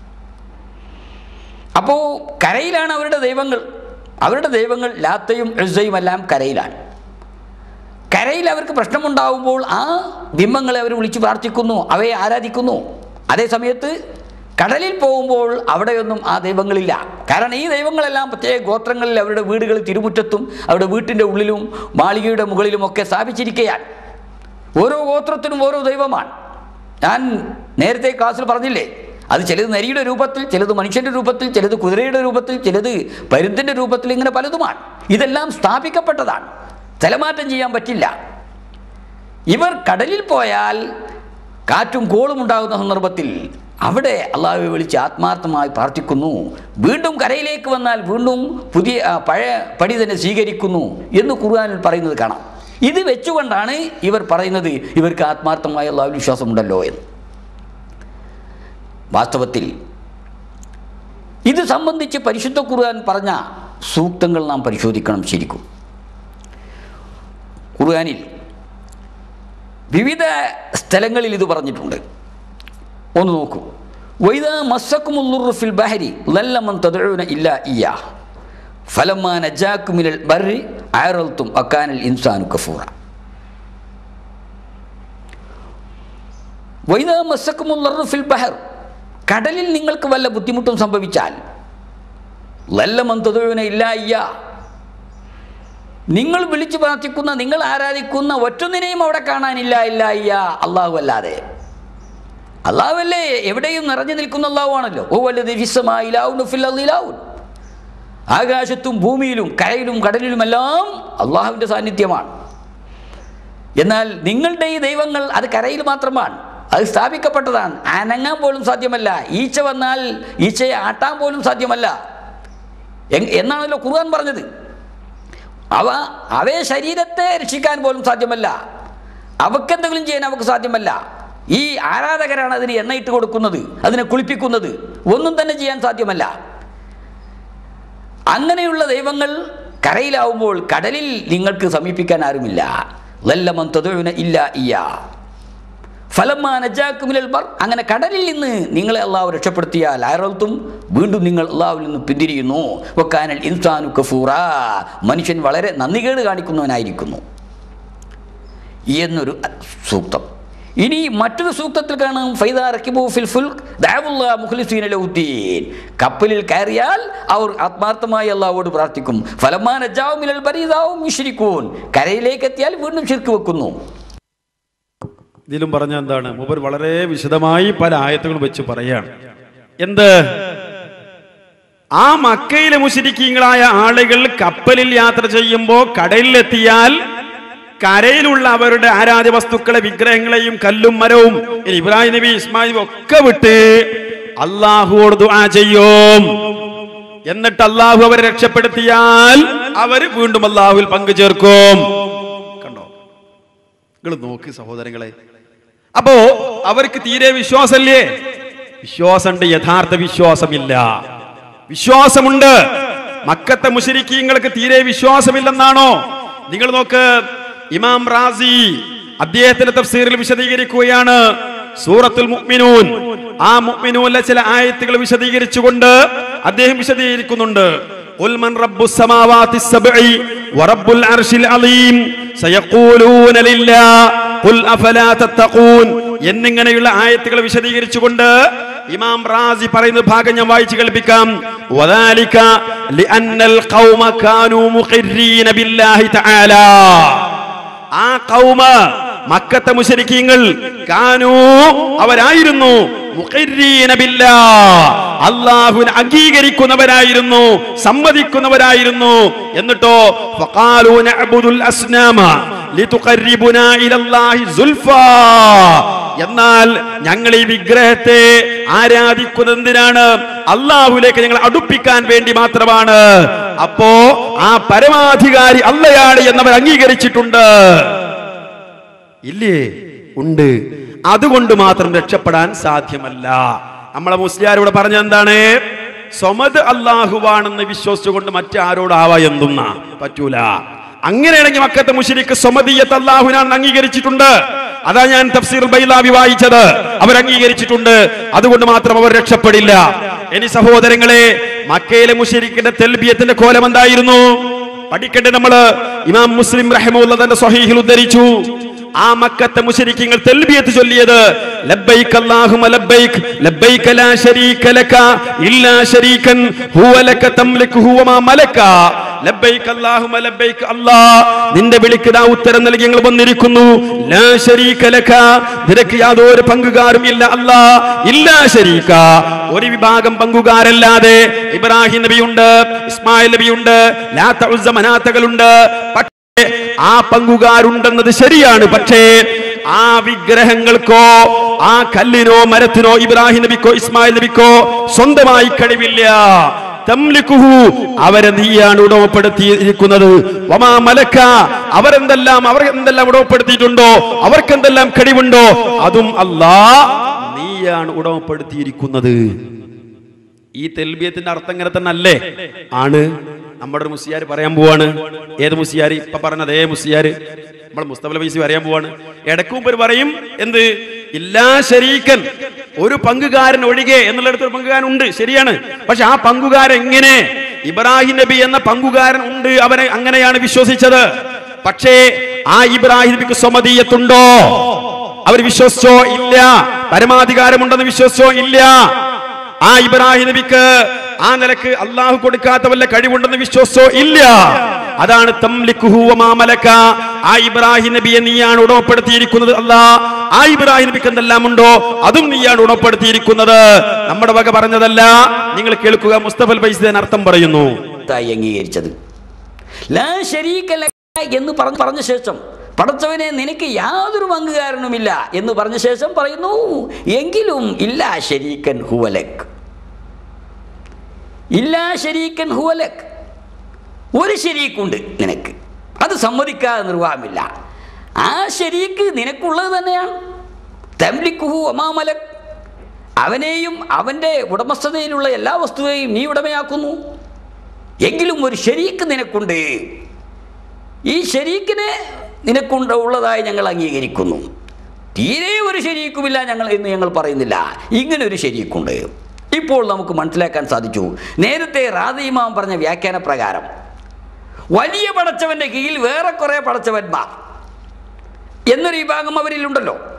അപ്പോൾ കരയിലാണ് അവരുടെ ദൈവങ്ങൾ അവരുടെ ദൈവങ്ങൾ ലാത്തയും എഴുസയും എല്ലാം കരയിലാണ് കരയിൽ അവർക്ക് പ്രശ്നമുണ്ടാവുമ്പോൾ ആ ബിംബങ്ങളെ അവർ വിളിച്ച് പ്രാർത്ഥിക്കുന്നു അവയെ ആരാധിക്കുന്നു അതേ സമയത്ത് കടലിൽ പോകുമ്പോൾ അവിടെയൊന്നും ആ ദൈവങ്ങളില്ല കാരണം ഈ ദൈവങ്ങളെല്ലാം പ്രത്യേക ഗോത്രങ്ങളിൽ അവരുടെ വീടുകൾ തിരുമുറ്റത്തും അവരുടെ വീട്ടിൻ്റെ ഉള്ളിലും മാളികയുടെ മുകളിലും ഒക്കെ സ്ഥാപിച്ചിരിക്കുകയാണ് ഓരോ ഗോത്രത്തിനും ഓരോ ദൈവമാണ് ഞാൻ നേരത്തെ ക്ലാസ്സിൽ പറഞ്ഞില്ലേ അത് ചിലത് നരിയുടെ രൂപത്തിൽ ചിലത് മനുഷ്യന്റെ രൂപത്തിൽ ചിലത് കുതിരയുടെ രൂപത്തിൽ ചിലത് പരുന്തിന്റെ രൂപത്തിൽ ഇങ്ങനെ പലതുമാണ് ഇതെല്ലാം സ്ഥാപിക്കപ്പെട്ടതാണ് സ്ഥലമാറ്റം ചെയ്യാൻ പറ്റില്ല ഇവർ കടലിൽ പോയാൽ കാറ്റും കോളും ഉണ്ടാകുന്ന സന്ദർഭത്തിൽ അവിടെ അള്ളാഹുവെ വിളിച്ച് ആത്മാർത്ഥമായി പ്രാർത്ഥിക്കുന്നു വീണ്ടും കരയിലേക്ക് വന്നാൽ വീണ്ടും പുതിയ ആ, പഴയ പടി തന്നെ സ്വീകരിക്കുന്നു എന്ന് ഖുർആനിൽ പറയുന്നത് കാണാം ഇത് വെച്ചുകൊണ്ടാണ് ഇവർ പറയുന്നത് ഇവർക്ക് ആത്മാർത്ഥമായ അള്ളാഹു വിശ്വാസമുണ്ടല്ലോ എന്ന് വാസ്തവത്തിൽ ഇത് സംബന്ധിച്ച് പരിശുദ്ധ ഖുർആൻ പറഞ്ഞ സൂക്തങ്ങൾ നാം പരിശോധിക്കണം ശരിക്കും ഖുർആനിൽ വിവിധ സ്ഥലങ്ങളിൽ ഇത് പറഞ്ഞിട്ടുണ്ട് ഒന്ന് നോക്കൂ വൈദ മസ്സക്കുമുല്ലുറു ഫിൽ ബഹരി ലല്ലമൻ തദഊന ഇല്ലാ ഇയ്യാ ഫലമ്മാ നജാക്കും മിനൽ ബർരി അയറൽത്തും അക്കാനൽ ഇൻസാനു കഫൂറ വൈദ മസ്സക്കുമുല്ലുറു ഫിൽ ബഹർ കടലിൽ നിങ്ങൾക്ക് വല്ല ബുദ്ധിമുട്ടും സംഭവിച്ചാൽ ലല്ലമൻ തദഊന ഇല്ലാ ഇയ്യാ നിങ്ങൾ വിളിച്ചു പ്രാർത്ഥിക്കുന്ന നിങ്ങൾ ആരാധിക്കുന്ന ഒറ്റൊന്നിനെയും അവിടെ കാണാനില്ല ഇല്ല അയ്യ അള്ളാഹു അല്ലാതെ അള്ളാഹു അല്ലേ എവിടെയും നിറഞ്ഞു നിൽക്കുന്ന അള്ളാഹു ആണല്ലോ ഓ വല്ലത് ഫിസ്സമായിലാവുൻ ആകാശത്തും ഭൂമിയിലും കരയിലും കടലിലുമെല്ലാം അള്ളാഹുവിൻ്റെ സാന്നിധ്യമാണ് എന്നാൽ നിങ്ങളുടെ ഈ ദൈവങ്ങൾ അത് കരയിൽ മാത്രമാണ് അത് സ്ഥാപിക്കപ്പെട്ടതാണ് അനങ്ങാൻ പോലും സാധ്യമല്ല ഈച്ച വന്നാൽ ഈച്ചയെ ആട്ടാൻ പോലും സാധ്യമല്ല എങ്- എന്നാണല്ലോ ഖുർആൻ പറഞ്ഞത് അവ അവയെ ശരീരത്തെ രക്ഷിക്കാൻ പോലും സാധ്യമല്ല അവക്കെന്തെങ്കിലും ചെയ്യാൻ അവക്ക് സാധ്യമല്ല ഈ ആരാധകരാണ് അതിന് എണ്ണയിട്ട് കൊടുക്കുന്നത് അതിനെ കുളിപ്പിക്കുന്നത് ഒന്നും തന്നെ ചെയ്യാൻ സാധ്യമല്ല അങ്ങനെയുള്ള ദൈവങ്ങൾ കരയിലാവുമ്പോൾ കടലിൽ നിങ്ങൾക്ക് സമീപിക്കാൻ ആരുമില്ല ലല്ലമൻ തദഉന ഇല്ല ഇയ്യാ ഫലമ്മാ നജാക്കും മിനൽ ബർ അങ്ങനെ കടലിൽ നിന്ന് നിങ്ങളെ അള്ളാഹു രക്ഷപ്പെടുത്തിയാൽ അയറത്തും വീണ്ടും നിങ്ങൾ അള്ളാഹുവിൽ നിന്ന് പിന്തിരിയുന്നു വക്കാനൽ ഇൻസാനു കഫൂറ മനുഷ്യൻ വളരെ നന്ദികേട് കാണിക്കുന്നവനായിരിക്കുന്നു എന്നൊരു സൂക്തം ഇനി മറ്റൊരു സൂക്തത്തിൽ കാണും ഫൈദാ റക്കിബു ഫിൽ ഫുൽക്ക് ദഅവുല്ലാ മുഖ്ലിസീന ലഹുദ്ദീൻ കപ്പലിൽ കയറിയാൽ അവർ ആത്മാർത്ഥമായി അള്ളാഹുവോട് പ്രാർത്ഥിക്കും ഫലമാ നജാഉ മിനൽ ബരീദാവും യുശ്രികൂൻ കരയിലേക്ക് എത്തിയാൽ വീണ്ടും ശിർക്ക് വെക്കുന്നു ഇതിലും പറഞ്ഞ എന്താണ് മൂപ്പർ വളരെ വിശദമായി പല ആയത്തുകളും വെച്ച് പറയാണ് എന്ത് ആ മക്കയിലെ മുശരിക്കീങ്ങളായ ആളുകൾ കപ്പലിൽ യാത്ര ചെയ്യുമ്പോൾ കടലിലെത്തിയാൽ കരയിലുള്ള അവരുടെ ആരാധ്യ വസ്തുക്കളെ വിഗ്രഹങ്ങളെയും കല്ലും മരവും ഇനി ഇബ്രാഹിം നബി ഇസ്മായിൽ നബി ഒക്കെ വിട്ട് അള്ളാഹുവോട് ദുആ ചെയ്യും എന്നിട്ട് അള്ളാഹു അവരെ രക്ഷപ്പെടുത്തിയാൽ അവർ വീണ്ടും അള്ളാഹുവിൽ പങ്കു ചേർക്കും കണ്ടോ നിങ്ങൾ നോക്ക് സഹോദരങ്ങളെ അപ്പോ അവർക്ക് തീരെ വിശ്വാസല്ലേ വിശ്വാസമുണ്ട് യഥാർത്ഥ വിശ്വാസമില്ല വിശ്വാസമുണ്ട് മക്കത്തെ മുശരിക്കീങ്ങൾക്ക് തീരെ വിശ്വാസമില്ലെന്നാണോ നിങ്ങൾ നോക്ക് ഇമാം റാസി അദ്ദേഹത്തിന്റെ തഫ്സീറിൽ വിശദീകരിക്കുകയാണ് സൂറത്തുൽ മുഅ്മിനൂൻ ആ മുഅ്മിനൂനിലെ ചില ആയത്തുകൾ വിശദീകരിച്ചുകൊണ്ട് അദ്ദേഹം വിശദീകരിക്കുന്നുണ്ട് قل من رب السماوات السبع ورب العرش العظيم سيقولون لله قل أفلا تتقون എന്നിങ്ങനെയുള്ള ആയത്തുകൾ വിശദീകരിച്ചുകൊണ്ട് ഇമാം റാസി പറയുന്ന ഭാഗം ഞാൻ വായിച്ചു കേൾപ്പിക്കാം وذلك لأن القوم كانوا مقرين بالله تعالى ആ കൗമ മക്കത്തെ മുശരിക്കീങ്ങൾ കാനൂ അവരായിരുന്നു മുഖരീന ബില്ലാ. അള്ളാഹുവിനെ അംഗീകരിക്കുന്നവരായിരുന്നു സമ്മതിക്കുന്നവരായിരുന്നു എന്നിട്ടോ ഫഖാലൂ നഅ്ബുദുൽ അസ്നാമ ലിതുഖർരിബുനാ ഇലല്ലാഹി സുൽഫാ എന്നാൽ ഞങ്ങൾ ഈ വിഗ്രഹത്തെ ആരാധിക്കുന്നത് എന്തിനാണ് അള്ളാഹുലേക്ക് ഞങ്ങൾ അടുപ്പിക്കാൻ വേണ്ടി മാത്രമാണ് അപ്പോ ആ പരമാധികാരി അല്ലയാണ് എന്നവർ അംഗീകരിച്ചിട്ടുണ്ട് ഇല്ലേ ഉണ്ട് അതുകൊണ്ട് മാത്രം രക്ഷപ്പെടാൻ സാധ്യമല്ല നമ്മളെ മുസ്ലിയാരോട് പറഞ്ഞ എന്താണ് സ്വമത് അള്ളാഹുവാണെന്ന് വിശ്വസിച്ചുകൊണ്ട് മറ്റാരോടാവാ എന്തുന്ന പറ്റൂല അങ്ങനെയാണെങ്കിൽ മക്കത്തെ മുഷരിക്ക് സ്വമതീയത്ത് അള്ളാഹുനാണെന്ന് അംഗീകരിച്ചിട്ടുണ്ട് അതാ ഞാൻ തഫ്സീർ ബൈലാവി വായിച്ചത് അവർ അംഗീകരിച്ചിട്ടുണ്ട് അതുകൊണ്ട് മാത്രം അവർ രക്ഷപ്പെടില്ല ഇനി സഹോദരങ്ങളെ മക്കയിലെ മുഷരിക്കിന്റെ തെൽബിയത്തിന്റെ കോലം എന്തായിരുന്നു പഠിക്കട്ടെ നമ്മള് ഇമാം മുസ്ലിം റഹ്മുള്ള തന്റെ സ്വഹീഹിൽ ഉദ്ധരിച്ചു ആ മക്കത്തെ മുശരിക്കങ്ങൾ തെൽബിയത്ത് ചൊല്ലിയത് ലബ്ബൈക അല്ലാഹുമ്മ ലബ്ബൈക ലബ്ബൈക ലാ ശരീക ലക ഇല്ലാ ശരീകൻ ഹുവ ലക തംലികു ഹുവ മാ മലക ലബ്ബൈക അല്ലാഹുമ്മ ലബ്ബൈക അല്ലാ നിന്റെ വിളിക്ക് ദാ ഉത്തരം നൽകി ഞങ്ങൾ വന്നിരിക്കുന്നു ലാ ശരീക ലക നിനക്ക് യാതൊരു പങ്കുകാരും ഇല്ല അല്ലാ ഇല്ലാ ശരീക ഒരു വിഭാഗം പങ്കുകാരല്ലാതെ ഇബ്രാഹിം നബിയുണ്ട് ഇസ്മായിൽ നബിയുണ്ട് ലാത്ത ഉസ്സ മനാത്തകളുണ്ട് പക്ഷേ ആ പങ്കുകാരുണ്ടെന്നത് ശരിയാണ് പക്ഷേ ആ വിഗ്രഹങ്ങൾക്കോ ആ കല്ലിനോ മരത്തിനോ ഇബ്രാഹിം നബിക്കോ ഇസ്മായിൽ നബിക്കോ സ്വന്തമായി കഴിവില്ല തംലിക്കുഹു അവരെ നീയാണ് ഉടമപ്പെടുത്തിയിരിക്കുന്നത് വമാ മലക്ക അവരെന്തെല്ലാം അവർ എന്തെല്ലാം ഉടമപ്പെടുത്തിയിട്ടുണ്ടോ അവർക്ക് എന്തെല്ലാം കഴിവുണ്ടോ അതും അല്ലാ നീയാണ് ഉടമപ്പെടുത്തിയിരിക്കുന്നത് ഈ തെൽബിയത്തിന്റെ അർത്ഥം ഇങ്ങനെ തന്നെ അല്ലേ ആണ് നമ്മുടെ ഒരു മുസ്ലിയാർ പറയാൻ പോവാണ് ഏത് മുസ്ലിയാർ ഇപ്പൊ പറഞ്ഞ അതേ മുസ്ലിയാർ നമ്മൾ മുസ്തഫൽ വൈസി പറയാൻ പോവാണ് ഇടയ്ക്ക് മുമ്പ് പറയും എന്ത് ഇല്ലാ ശരീക്കൻ ഒരു പങ്കുകാരൻ ഒഴികെ എന്നുള്ളിടത്ത് ഒരു പങ്കുകാരൻ ഉണ്ട് ശരിയാണ് പക്ഷെ ആ പങ്കുകാരൻ എങ്ങനെ ഇബ്രാഹിം നബി എന്ന പങ്കുകാരൻ ഉണ്ട് അവനെ അങ്ങനെയാണ് വിശ്വസിച്ചത് പക്ഷേ ആ ഇബ്രാഹിം നബിക്ക് സ്വമതീയത്തുണ്ടോ അവർ വിശ്വസിച്ചോ ഇല്ല പരമാധികാരമുണ്ടെന്ന് വിശ്വസിച്ചോ ഇല്ല ആ ഇബ്രാഹിം നബിക്ക് ആ നിലക്ക് അള്ളാഹു കൊടുക്കാത്ത വല്ല കഴിവുണ്ടെന്ന് വിശ്വസിച്ചോ ഇല്ല അതാണ് തംലിക്കുഹു വമാ മലക. ആ ഇബ്രാഹിം നബിയെ നീയാണ് ഉടമപ്പെടുത്തിയിരിക്കുന്നത് അല്ലാ ആ ഇബ്രാഹിം നബിക്ക് എന്തെല്ലാം ഉണ്ടോ അതും നീയാണ് ഉടമപ്പെടുത്തിയിരിക്കുന്നത് നമ്മുടെ വക പറഞ്ഞതല്ല നിങ്ങൾ കേൾക്കുക മുസ്തഫൽ ബൈസിദൻ അർത്ഥം പറയുന്നു തായി അംഗീകരിച്ചത് ലാ ശരീക ലക എന്ന് പറഞ്ഞ പറഞ്ഞ ശേഷം പടച്ചവനെ നിനക്ക് യാതൊരു പങ്കുകാരനുമില്ല എന്ന് പറഞ്ഞ ശേഷം പറയുന്നു എങ്കിലും ഇല്ലാ ശരീക്കൻ ഹുവലക് ഇല്ലാ ശരീക്കൻ ഹുവലക് ഒരു ശരീക്കുണ്ട് നിനക്ക് അത് സമ്മതിക്കാതെ നിർവാഹമില്ല ആ ശരീക്ക് നിനക്കുള്ളത് തന്നെയാണ് തംലിക്കുഹു ഒമാമലക് അവനെയും അവൻ്റെ ഉടമസ്ഥതയിലുള്ള എല്ലാ വസ്തുവെയും നീ ഉടമയാക്കുന്നു എങ്കിലും ഒരു ശരീക്ക് നിനക്കുണ്ട് ഈ ശരീക്കിനെ നിനക്കുണ്ട് ഉള്ളതായി ഞങ്ങൾ അംഗീകരിക്കുന്നു തീരെ ഒരു ശരീക്കുമില്ല ഞങ്ങൾ എന്ന് ഞങ്ങൾ പറയുന്നില്ല ഇങ്ങനെ ഒരു ശരീക്കുണ്ട് ഇപ്പോൾ നമുക്ക് മനസ്സിലാക്കാൻ സാധിച്ചു നേരത്തെ റാദിമാം പറഞ്ഞ വ്യാഖ്യാന പ്രകാരം വലിയ പടച്ചവന്റെ കീഴിൽ വേറെ കുറെ പടച്ചവന്മാർ എന്നൊരു വിഭാഗം അവരിലുണ്ടല്ലോ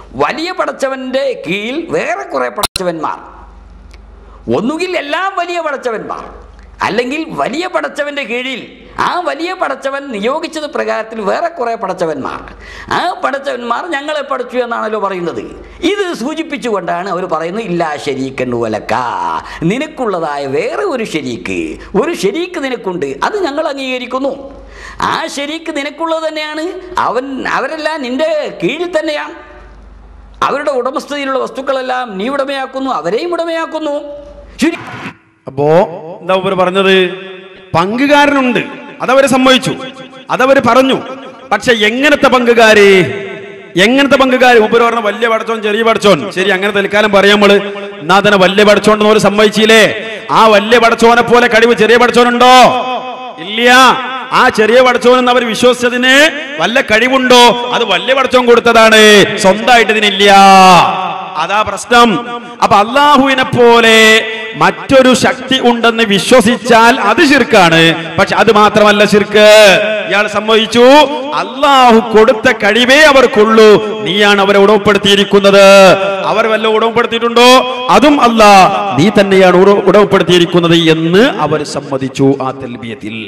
വലിയ പടച്ചവന്റെ കീഴിൽ വേറെ കുറെ പടച്ചവന്മാർ ഒന്നുകിൽ എല്ലാം വലിയ പടച്ചവന്മാർ അല്ലെങ്കിൽ വലിയ പടച്ചവന്റെ കീഴിൽ ആ വലിയ പടച്ചവൻ നിയോഗിച്ചത് പ്രകാരത്തിൽ വേറെ കുറെ പടച്ചവന്മാർ ആ പടച്ചവന്മാർ ഞങ്ങളെ പഠിച്ചു എന്നാണല്ലോ പറയുന്നത് ഇത് സൂചിപ്പിച്ചുകൊണ്ടാണ് അവർ പറയുന്നത് ഇല്ലാ ശരീക്കണ്ണു വലക്ക നിനക്കുള്ളതായ വേറെ ഒരു ശരീക്ക് ഒരു ശരീക്ക് നിനക്കുണ്ട് അത് ഞങ്ങൾ അംഗീകരിക്കുന്നു ആ ശരീക്ക് നിനക്കുള്ളത് തന്നെയാണ് അവൻ അവരെല്ലാം നിന്റെ കീഴിൽ തന്നെയാണ് അവരുടെ ഉടമസ്ഥതയിലുള്ള വസ്തുക്കളെല്ലാം നീ ഉടമയാക്കുന്നു അവരെയും ഉടമയാക്കുന്നു ശരി അപ്പോ എന്താ ഇവർ പറഞ്ഞത് പങ്കുകാരനുണ്ട് അതവര് സമ്മതിച്ചു അതവര് പറഞ്ഞു പക്ഷെ എങ്ങനത്തെ പങ്കുകാര് എങ്ങനത്തെ പങ്കുകാര് ഉപരി പറഞ്ഞ വലിയ പടച്ചോൻ ചെറിയ പടച്ചോൻ ശരി അങ്ങനെ തൽക്കാലം പറയാം നമ്മള് എന്നാ തന്നെ വലിയ പടച്ചോണ്ടെന്ന് ഒരു സമ്മതിച്ചില്ലേ ആ വലിയ പടച്ചോനെ പോലെ കഴിവ് ചെറിയ പടച്ചോനുണ്ടോ ഇല്ല ആ ചെറിയ പടച്ചോൻ എന്ന് അവർ വിശ്വസിച്ചതിന് വല്ല കഴിവുണ്ടോ അത് വലിയ പടച്ചോൻ കൊടുത്തതാണ് സ്വന്തമായിട്ട് ഇതിനില്ല അതാ പ്രശ്നം അപ്പൊ അള്ളാഹുവിനെ പോലെ മറ്റൊരു ശക്തി ഉണ്ടെന്ന് വിശ്വസിച്ചാൽ അത് ശിർക്കാണ് പക്ഷെ അത് മാത്രമല്ല ശിർക്ക് ഇയാൾ സമ്മതിച്ചു അള്ളാഹു കൊടുത്ത കഴിവേ അവർക്കുള്ളൂ നീയാണ് അവരെ ഉടവപ്പെടുത്തിയിരിക്കുന്നത് അവർ വല്ല ഉടവപ്പെടുത്തിയിട്ടുണ്ടോ അതും അല്ല നീ തന്നെയാണ് ഉറ- ഉടവപ്പെടുത്തിയിരിക്കുന്നത് എന്ന് അവർ സമ്മതിച്ചു ആ തെൽബിയത്തിൽ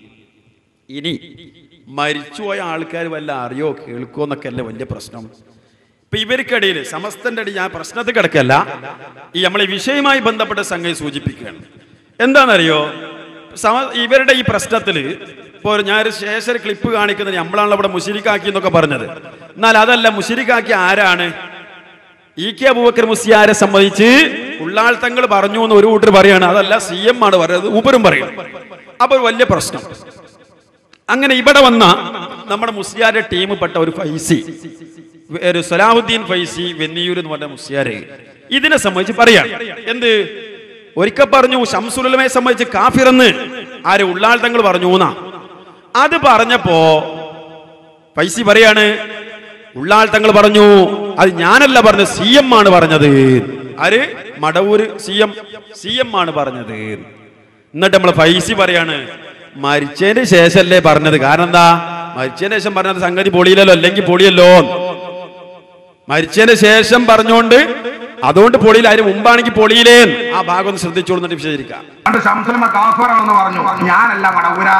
ഇനി മരിച്ചുപോയ ആൾക്കാർ വല്ല അറിയോ കേൾക്കോ എന്നൊക്കെ അല്ലേ വലിയ പ്രശ്നം ഇപ്പൊ ഇവർക്കിടയിൽ സമസ്തന്റെ അടി ഞാൻ പ്രശ്നത്തിൽ കിടക്കല്ല ഈ നമ്മളെ വിഷയവുമായി ബന്ധപ്പെട്ട സംഗതി സൂചിപ്പിക്കുകയാണ് എന്താണെന്നറിയോ സമ ഇവരുടെ ഈ പ്രശ്നത്തിൽ ഇപ്പോൾ ഞാനൊരു ശേഷ ക്ലിപ്പ് കാണിക്കുന്നത് നമ്മളാണല്ലോ ഇവിടെ മുഷിരിക്കാക്കി എന്നൊക്കെ പറഞ്ഞത് എന്നാൽ അതല്ല മുഷിരിക്കാക്കി ആരാണ് ഇ കെ അബൂബക്കർ മുസ്ലിയാരെ സംബന്ധിച്ച് ഉള്ളാൾ തങ്ങൾ പറഞ്ഞു എന്ന് ഒരു കൂട്ടർ പറയാണ് അതല്ല സി എം ആണ് പറയുന്നത് ഊപ്പരും പറയും അപ്പൊ ഒരു വലിയ പ്രശ്നം അങ്ങനെ ഇവിടെ വന്ന നമ്മുടെ മുസ്ലിയാരുടെ ടീം പെട്ട ഒരു ഫൈസി ഒരു സലാഹുദ്ദീൻ ഫൈസി വെന്നിയൂർ എന്ന് പറഞ്ഞ മുസ്ലിയാര് ഇതിനെ സംബന്ധിച്ച് പറയാണ് എന്ത് ഒരിക്കൽ പറഞ്ഞു ഷംസുലമയെ സംബന്ധിച്ച് കാഫിറന്ന് ആര് ഉള്ളാൾ തങ്ങൾ പറഞ്ഞു എന്നാ അത് പറഞ്ഞപ്പോ ഫൈസി പറയാണ് ഉള്ളാൾ തങ്ങൾ പറഞ്ഞു അത് ഞാനല്ല പറഞ്ഞത് സി എം ആണ് പറഞ്ഞത് ആര് Madavoor C M C M ആണ് പറഞ്ഞത് എന്നിട്ട് നമ്മൾ ഫൈസി പറയാണ് മരിച്ചതിന് ശേഷമല്ലേ പറഞ്ഞത് കാരണം എന്താ മരിച്ചതിന് ശേഷം പറഞ്ഞത് സംഗതി പൊളിയില്ലല്ലോ അല്ലെങ്കിൽ പൊളിയല്ലോ മരിച്ചതിന് ശേഷം പറഞ്ഞുകൊണ്ട് അതുകൊണ്ട് പൊളിയില്ല അതിന് മുമ്പാണെങ്കിൽ പൊളിയില്ലേ ആ ഭാഗം ഒന്ന് ശ്രദ്ധിച്ചോളൂ എന്നിട്ട് വിശദീകരിക്കാം പണ്ട് ശംസുലമ കാഫറാണെന്ന് പറഞ്ഞു ഞാനല്ല മടവൂര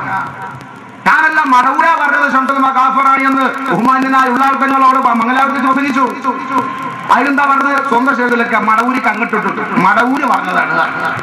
ഞാനല്ല മടവൂര പറഞ്ഞത് ശംസുലമ കാഫറാണ് എന്ന് ബഹുമാന്യനായ ഉള്ളാൾക്കങ്ങളോട് മംഗലാപുരത്ത് ചോദിച്ചു അതിലെന്താ പറഞ്ഞത് സ്വന്തം ശരീരത്തിലൊക്കെ മടവൂരിക്ക് അങ്ങോട്ടിട്ടു മടവൂര് പറഞ്ഞതാണ്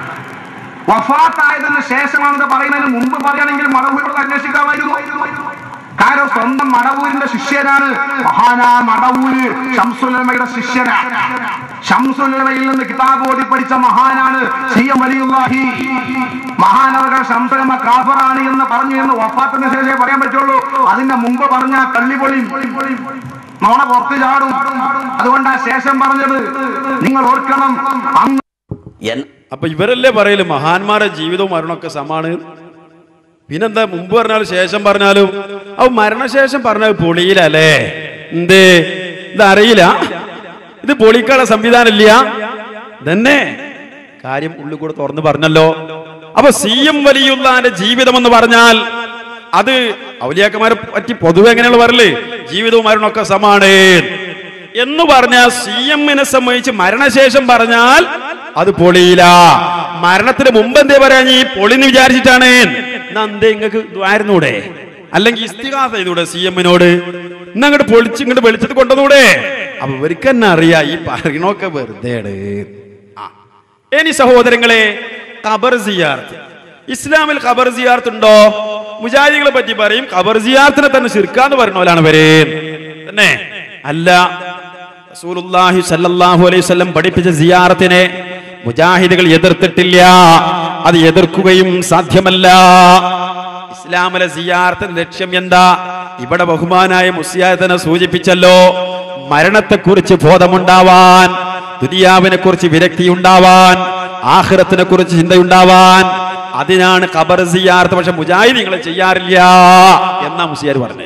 വഫാത്തായതിന് ശേഷമാണെന്ന് പറയുന്നതിന് മുമ്പ് പറയുകയാണെങ്കിൽ മടവൂരോട് അന്വേഷിക്കാമായിരുന്നു കാരണം സ്വന്തം മടവൂരിന്റെ ശിഷ്യനാണ് മഹാനാ മടവൂര് ഷംസുലമയുടെ ശിഷ്യനാണ് ഷംസുലമയിൽ നിന്ന് കിതാബ് ഓടി പഠിച്ച മഹാനാണ് സി എം വലിയുല്ലാഹി മഹാനവകൾ ഷംസുലമ കാഫറാണ് എന്ന് പറഞ്ഞു എന്ന് വഫാത്തിന് ശേഷമേ പറയാൻ പറ്റുള്ളൂ അതിന്റെ മുമ്പ് പറഞ്ഞ കള്ളിപൊളി നോണ പുറത്തു ചാടും അതുകൊണ്ടാ ശേഷം പറഞ്ഞത് നിങ്ങൾ ഓർക്കണം അന്ന് എൻ- അപ്പൊ ഇവരല്ലേ പറയല് മഹാന്മാരുടെ ജീവിതവും മരണമൊക്കെ സമാണ് പിന്നെന്താ മുമ്പ് പറഞ്ഞാലും ശേഷം പറഞ്ഞാലും അത് മരണശേഷം പറഞ്ഞത് പൊളിയിലല്ലേ എന്ത് ഇത് അറിയില്ല ഇത് പൊളിക്കാനുള്ള സംവിധാനം ഇല്ല തന്നെ കാര്യം ഉള്ളിൽ കൂടെ തുറന്ന് പറഞ്ഞല്ലോ അപ്പൊ സി എം വലിയുള്ളാന്റെ ജീവിതം എന്ന് പറഞ്ഞാൽ അത് ഔലിയാക്കന്മാരെ പറ്റി പൊതുവെ എങ്ങനെയുള്ള പറയല് ജീവിതവും മരണമൊക്കെ സമാണ് എന്ന് പറഞ്ഞാൽ സി എമ്മിനെ സംബന്ധിച്ച് മരണശേഷം പറഞ്ഞാൽ അത് പൊളിയില്ല മരണത്തിന് മുമ്പ് എന്തേ പറയാ നീ പൊളിന്ന് വിചാരിച്ചിട്ടാണ് എന്നാ എന്തേ ഇങ്ങക്ക് ദ്വാരുന്നൂടെ അല്ലെങ്കിൽ ഇസ്തിഹാസ ചെയ്തൂടെ സി എമ്മിനോട് ഇന്ന് അങ്ങോട്ട് പൊളിച്ച് ഇങ്ങോട്ട് വെളിച്ചത്ത് കൊണ്ടുവന്നൂടെ അപ്പൊ ഇവർക്ക് തന്നെ അറിയാം ഈ പറയണൊക്കെ വെറുതെ ആ ഇനി സഹോദരങ്ങളെ ഖബർ സിയാർത്ത് ഇസ്ലാമിൽ ഖബർ സിയാർത്ത് ഉണ്ടോ മുജാഹിദികളെ പറ്റി പറയും ഖബർ സിയാർത്തിനെ തന്നെ ശിർക്കാന്ന് പറഞ്ഞോലാണ് ഇവര് തന്നെ അല്ല റസൂലുള്ളാഹി സല്ലല്ലാഹു അലൈഹി വസല്ലം പഠിപ്പിച്ച സിയാറത്തിനെ മുജാഹിദുകൾ എതിർത്തിട്ടില്ല അത് എതിർക്കുകയും സാധ്യമല്ല ഇസ്ലാമിലെ സിയാറത്തിന്റെ ലക്ഷ്യം എന്താ ഇവിടെ ബഹുമാനായ മുസ്ലിയാത്തിനെ സൂചിപ്പിച്ചല്ലോ മരണത്തെക്കുറിച്ച് ബോധമുണ്ടാവാൻ ദുനിയാവിനെ കുറിച്ച് വിരക്തി ഉണ്ടാവാൻ ആഹ്റത്തിനെ കുറിച്ച് ചിന്തയുണ്ടാവാൻ അതിനാണ് ഖബർ സിയാർത്ത് പക്ഷെ മുജാഹിദികളെ ചെയ്യാറില്ല എന്നാ മുസ്ലിയാർ പറഞ്ഞേ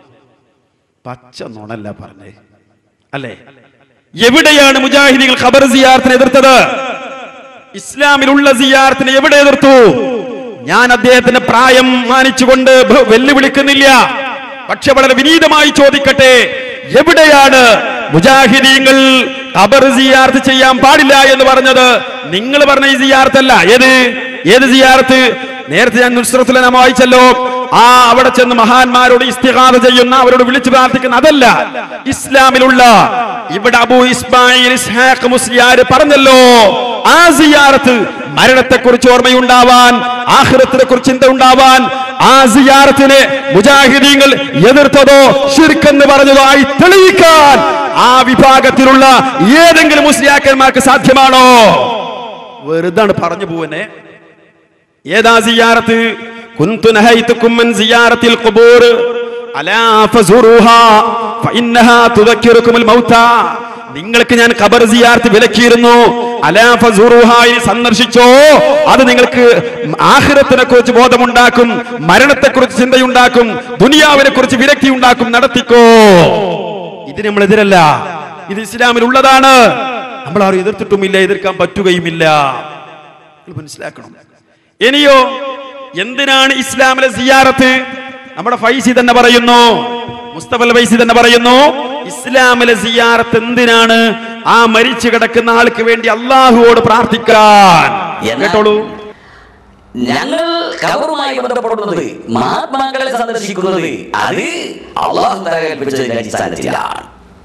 പച്ച നുണല്ല പറഞ്ഞേ അല്ലേ എവിടെയാണ് മുജാഹിദികൾ ഖബർ സിയാർത്തിനെ എതിർത്തത് ഇസ്ലാമിലുള്ള സിയാർത്തിനെ എവിടെ എതിർത്തു ഞാൻ അദ്ദേഹത്തിന്റെ പ്രായം മാനിച്ചുകൊണ്ട് ബ- വെല്ലുവിളിക്കുന്നില്ല പക്ഷെ വളരെ വിനീതമായി ചോദിക്കട്ടെ എവിടെയാണ് മുജാഹിദീങ്ങൾ ഖബർ സിയാർത്ത് ചെയ്യാൻ പാടില്ല എന്ന് പറഞ്ഞത് നിങ്ങൾ പറഞ്ഞ ഈ സിയാർത്തല്ല ഏത് ഏത് സിയാർത്ത് നേരത്തെ ഞാൻ നുസ്രത്തുലന വായിച്ചല്ലോ ആ അവിടെ ചെന്ന് മഹാന്മാരോട് ഇസ്തിഹാദ ചെയ്യുന്ന അവരോട് വിളിച്ചു പ്രാർത്ഥിക്കുന്ന അതല്ല ഇസ്ലാമിലുള്ള ഇവിടെ അബു ഇസ്മായിൽ ഇസ്ഹാഖ് മുസ്ലിയാർ പറഞ്ഞല്ലോ ആ സിയാറത്ത് മരണത്തെക്കുറിച്ച് ഓർമ്മയുണ്ടാവാൻ ആഹ്റത്തിനെ കുറിച്ച് ചിന്ത ഉണ്ടാവാൻ ആ സിയാറത്തിനെ മുജാഹിദീങ്ങൾ എതിർത്തതോ ഷിർക്കെന്ന് പറഞ്ഞതോ ആയി തെളിയിക്കാൻ ആ വിഭാഗത്തിലുള്ള ഏതെങ്കിലും മുസ്ലിയാക്കന്മാർക്ക് സാധ്യമാണോ വെറുതാണ് പറഞ്ഞു പോവനെ ഏതാ സിയാറത്ത് കുന്തു നഹൈതുക്കും മൻ സിയാറത്തിൽ ഖുബൂർ അലാ ഫസുറുഹാ ഫഇന്നഹാ തുദക്കിറുകുമുൽ മൗതാ നിങ്ങൾക്ക് ഞാൻ ഖബർ സിയാർത്ത് വിലക്കിയിരുന്നു അലാ ഫസുറുഹായി സന്ദർശിച്ചോ അത് നിങ്ങൾക്ക് ആഖിറത്തിനെ കുറിച്ച് ബോധമുണ്ടാക്കും മരണത്തെ കുറിച്ച് ചിന്തയുണ്ടാക്കും ദുനിയാവിനെ കുറിച്ച് വിരക്തി ഉണ്ടാക്കും നടത്തിക്കോ ഇതിന് നമ്മൾ എതിരല്ല ഇത് ഇസ്ലാമിൽ ഉള്ളതാണ് നമ്മൾ ആരും എതിർത്തിട്ടുമില്ല എതിർക്കാൻ പറ്റുകയുമില്ല നിങ്ങൾ മനസ്സിലാക്കണം ഇനിയോ എന്തിനാണ് ഇസ്ലാമിലെ സിയാറത്ത് നമ്മുടെ ഫൈസി തന്നെ പറയുന്നു മുസ്തഫൽ ഫൈസി തന്നെ പറയുന്നു ഇസ്ലാമിലെ സിയാറത്ത് എന്തിനാണ് ആ മരിച്ചു കിടക്കുന്ന ആൾക്ക് വേണ്ടി അള്ളാഹുവോട് പ്രാർത്ഥിക്കാൻ എന്നാൽ- കേട്ടോളൂ ഞങ്ങൾ കബറുമായി ബന്ധപ്പെടുന്നത് മഹാത്മാക്കളെ സന്ദർശിക്കുന്നത് അത് അള്ളാഹു തആല കൽപ്പിച്ചതിന്റെ അടിസ്ഥാനത്തിലാണ്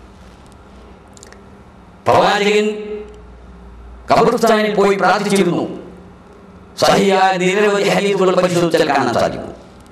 പ്രവാചകൻ കബർസ്ഥാനിൽ പോയി പ്രാർത്ഥിച്ചിരുന്നു സഹിയായ നിരവധി ഹരീതുകൾ പരിശോധിച്ചാൽ കാണാൻ സാധിക്കും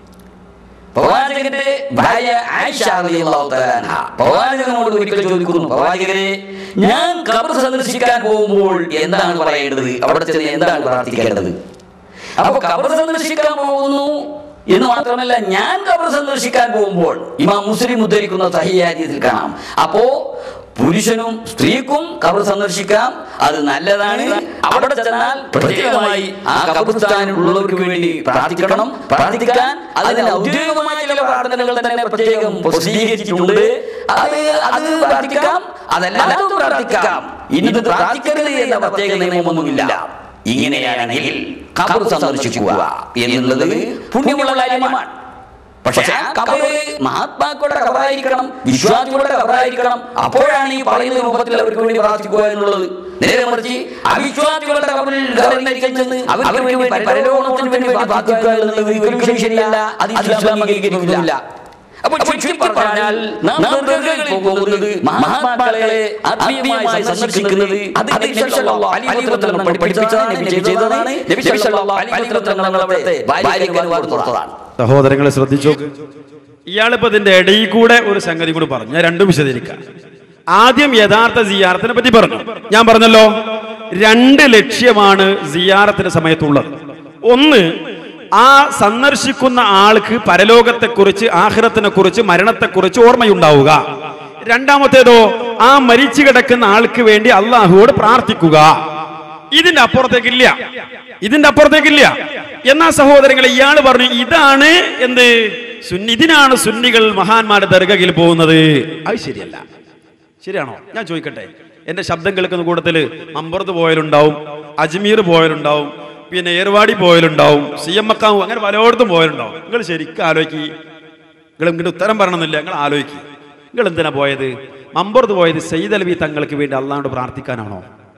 പ്രവാചകന്റെ ഭാര്യ ആയിഷ റളിയല്ലാഹു തആല അൻഹ പ്രവാചകനോട് ഒരിക്കൽ ചോദിക്കുന്നു പ്രവാചകരെ ഞാൻ കബർ സന്ദർശിക്കാൻ പോകുമ്പോൾ എന്താണ് പറയേണ്ടത് അവിടെ ചെന്ന് എന്താണ് പ്രാർത്ഥിക്കേണ്ടത് അപ്പൊ കബർ സന്ദർശിക്കാൻ പോകുന്നു എന്ന് മാത്രമല്ല ഞാൻ കബർ സന്ദർശിക്കാൻ പോകുമ്പോൾ ഇമാം മുസ്ലിം ഉദ്ധരിക്കുന്ന സഹിയാര്യത്തിൽ കാണാം അപ്പോ പുരുഷനും സ്ത്രീക്കും കബർ സന്ദർശിക്കാം അത് നല്ലതാണ് അവിടെ ചെന്നാൽ പ്രത്യേകമായി ആ കബർസ്ഥാനിലുള്ളവർക്ക് വേണ്ടി പ്രാർത്ഥിക്കണം പ്രാർത്ഥിക്കാൻ അതിന് ഔദ്യോഗികമായ ചില പ്രാർത്ഥനകൾ തന്നെ പ്രത്യേകം പ്രസിദ്ധീകരിച്ചിട്ടുണ്ട് അത് അത് പ്രാർത്ഥിക്കാം അതല്ലാതെ പ്രാർത്ഥിക്കാം ഇന്നത് പ്രാർത്ഥിക്കരുത് എന്ന പ്രത്യേക നിയമമൊന്നുമില്ല ഇങ്ങനെയാണെങ്കിൽ കബർ സന്ദർശിക്കുക എന്നുള്ളത് പുണ്യമുള്ള കാര്യമാണ് പക്ഷേ ആ കബറ് മഹാത്മാക്കളുടെ കബറായിരിക്കണം വിശ്വാസികളുടെ കബറായിരിക്കണം അപ്പോഴാണ് ഈ പറയുന്ന രൂപത്തിൽ അവർക്ക് വേണ്ടി പ്രാർത്ഥിക്കുക എന്നുള്ളത് നേരെ മറിച്ച് അവിശ്വാസികളുടെ കബറിൽ കബറിലേക്ക് ചെന്ന് അവർക്ക് വേണ്ടി പര- പരലോകത്തിന് വേണ്ടി പ്രാർത്ഥിക്കുക എന്നുള്ളത് ഒരിക്കലും ശരിയല്ല അത് ഇസ്ലാം അംഗീകരിക്കുന്നില്ല അപ്പോൾ ചുരുക്കി പറഞ്ഞാൽ നാം ദർഗകളിൽ പോകുന്നത് മഹാത്മാക്കളെ ആത്മീയമായി സന്ദർശിക്കുന്നത് അത് നബി സല്ലല്ലാഹു അലൈഹി വസല്ലം നമ്മൾ പഠിപ്പിച്ചതാണ് നബി ചെയ്തതാണ് നബി സല്ലല്ലാഹു അലൈഹി വസല്ലം നമ്മൾ അവിടുത്തെ ഭാര്യയ്ക്ക് അനുവാദം കൊടുത്തതാണ് സഹോദരങ്ങളെ ശ്രദ്ധിച്ചു ഇയാളിപ്പോ ഇതിന്റെ ഇടയിൽ കൂടെ ഒരു സംഗതി കൂടി പറഞ്ഞു ഞാൻ രണ്ടും വിശദീകരിക്കാം ആദ്യം യഥാർത്ഥ സിയാറത്തിനെ പറ്റി പറഞ്ഞു ഞാൻ പറഞ്ഞല്ലോ രണ്ട് ലക്ഷ്യമാണ് സിയാറത്തിന്റെ സമയത്തുള്ളത് ഒന്ന് ആ സന്ദർശിക്കുന്ന ആൾക്ക് പരലോകത്തെക്കുറിച്ച് ആഹ്റത്തിനെ കുറിച്ച് മരണത്തെക്കുറിച്ച് ഓർമ്മയുണ്ടാവുക രണ്ടാമത്തേതോ ആ മരിച്ചു കിടക്കുന്ന ആൾക്ക് വേണ്ടി അള്ളാഹുവോട് പ്രാർത്ഥിക്കുക ഇതിന്റെ അപ്പുറത്തേക്കില്ല ഇതിന്റെ അപ്പുറത്തേക്കില്ല എന്നാ സഹോദരങ്ങളെ ഇയാൾ പറഞ്ഞു ഇതാണ് എന്ത് സുന്നി ഇതിനാണ് സുന്നികൾ മഹാന്മാരുടെ ദർഗയിൽ പോകുന്നത് അത് ശരിയല്ല ശരിയാണോ ഞാൻ ചോദിക്കട്ടെ എന്റെ ശബ്ദം കേൾക്കുന്ന കൂട്ടത്തിൽ മമ്പുറത്ത് പോയാലുണ്ടാവും അജ്മീർ പോയാലുണ്ടാവും പിന്നെ ഏർവാടി പോയാലുണ്ടാവും സി എം മക്കാവും അങ്ങനെ പലയിടത്തും പോയാലുണ്ടാവും നിങ്ങൾ ശരിക്കും ആലോചിക്കി നിങ്ങൾ ഇങ്ങനെ ഉത്തരം പറയണമെന്നില്ല നിങ്ങൾ ആലോചിക്കുക നിങ്ങൾ എന്തിനാ പോയത് മമ്പുറത്ത് പോയത് സെയ്ദ് അലവി തങ്ങൾക്ക് വേണ്ടി അള്ളാഹോട് പ്രാർത്ഥിക്കാനാണോ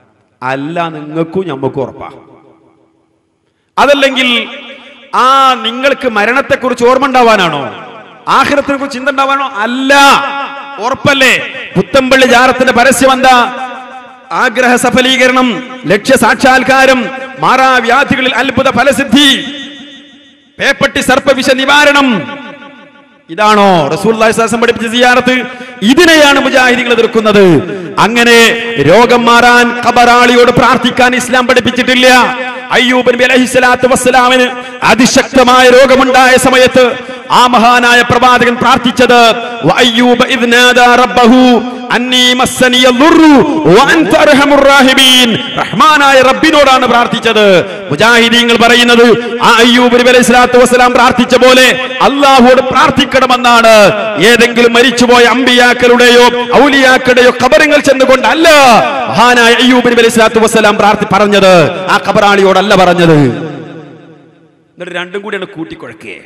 അല്ല നിങ്ങൾക്കും ഞമ്മക്കും ഉറപ്പാ അതല്ലെങ്കിൽ ആ നിങ്ങൾക്ക് മരണത്തെക്കുറിച്ച് ഓർമ്മ ഉണ്ടാവാനാണോ ആഹ്റത്തിനെ കുറിച്ച് ചിന്ത ഉണ്ടാവാനോ അല്ല ഉറപ്പല്ലേ പുത്തമ്പള്ളി ജാറത്തിന്റെ പരസ്യം എന്താ ആഗ്രഹ സഫലീകരണം ലക്ഷ്യ സാക്ഷാത്കാരം മാറാവ്യാധികളിൽ അത്ഭുത ഫലസിദ്ധി പേപ്പട്ടി സർപ്പവിഷ നിവാരണം ഇതാണോ റസൂൽ പഠിപ്പിച്ച സിയാറത്ത് ഇതിനെയാണ് മുജാഹിദികൾ എതിർക്കുന്നത് അങ്ങനെ രോഗം മാറാൻ ഖബറാളിയോട് പ്രാർത്ഥിക്കാൻ ഇസ്ലാം പഠിപ്പിച്ചിട്ടില്ല അയ്യൂബ് നബി അലൈഹിസ്സലാത്തു വസ്സലാമിന് അതിശക്തമായ രോഗമുണ്ടായ സമയത്ത് ആ മഹാനായ പ്രവാചകൻ പ്രാർത്ഥിച്ചത് വഅയ്യൂബ ഇദ് നാദാ റബ്ബഹു അന്നീ മസ്സനിയ ദുർറു വഅൻത അർഹമുർ റാഹിമീൻ റഹ്മാനായ റബ്ബിനോടാണ് പ്രാർത്ഥിച്ചത് മുജാഹിദീങ്ങൾ പറയുന്നത് ആ അയ്യൂബ് നബി അലൈഹി സ്വലാത്തു വസ്സലാം പ്രാർത്ഥിച്ച പോലെ അള്ളാഹുവോട് പ്രാർത്ഥിക്കണമെന്നാണ് ഏതെങ്കിലും മരിച്ചുപോയ അമ്പിയാക്കളുടെയോ ഔലിയാക്കളുടെയോ ഖബറുകൾ ചെന്നുകൊണ്ട് അല്ല മഹാനായ അയ്യൂബ് നബി അലൈഹി സ്വലാത്തു വസ്സലാം പ്രാർത്ഥി പറഞ്ഞത് ആ ഖബറാളിയോടല്ല പറഞ്ഞത് എന്നിട്ട് രണ്ടും കൂടിയാണ് കൂട്ടിക്കുഴക്കേ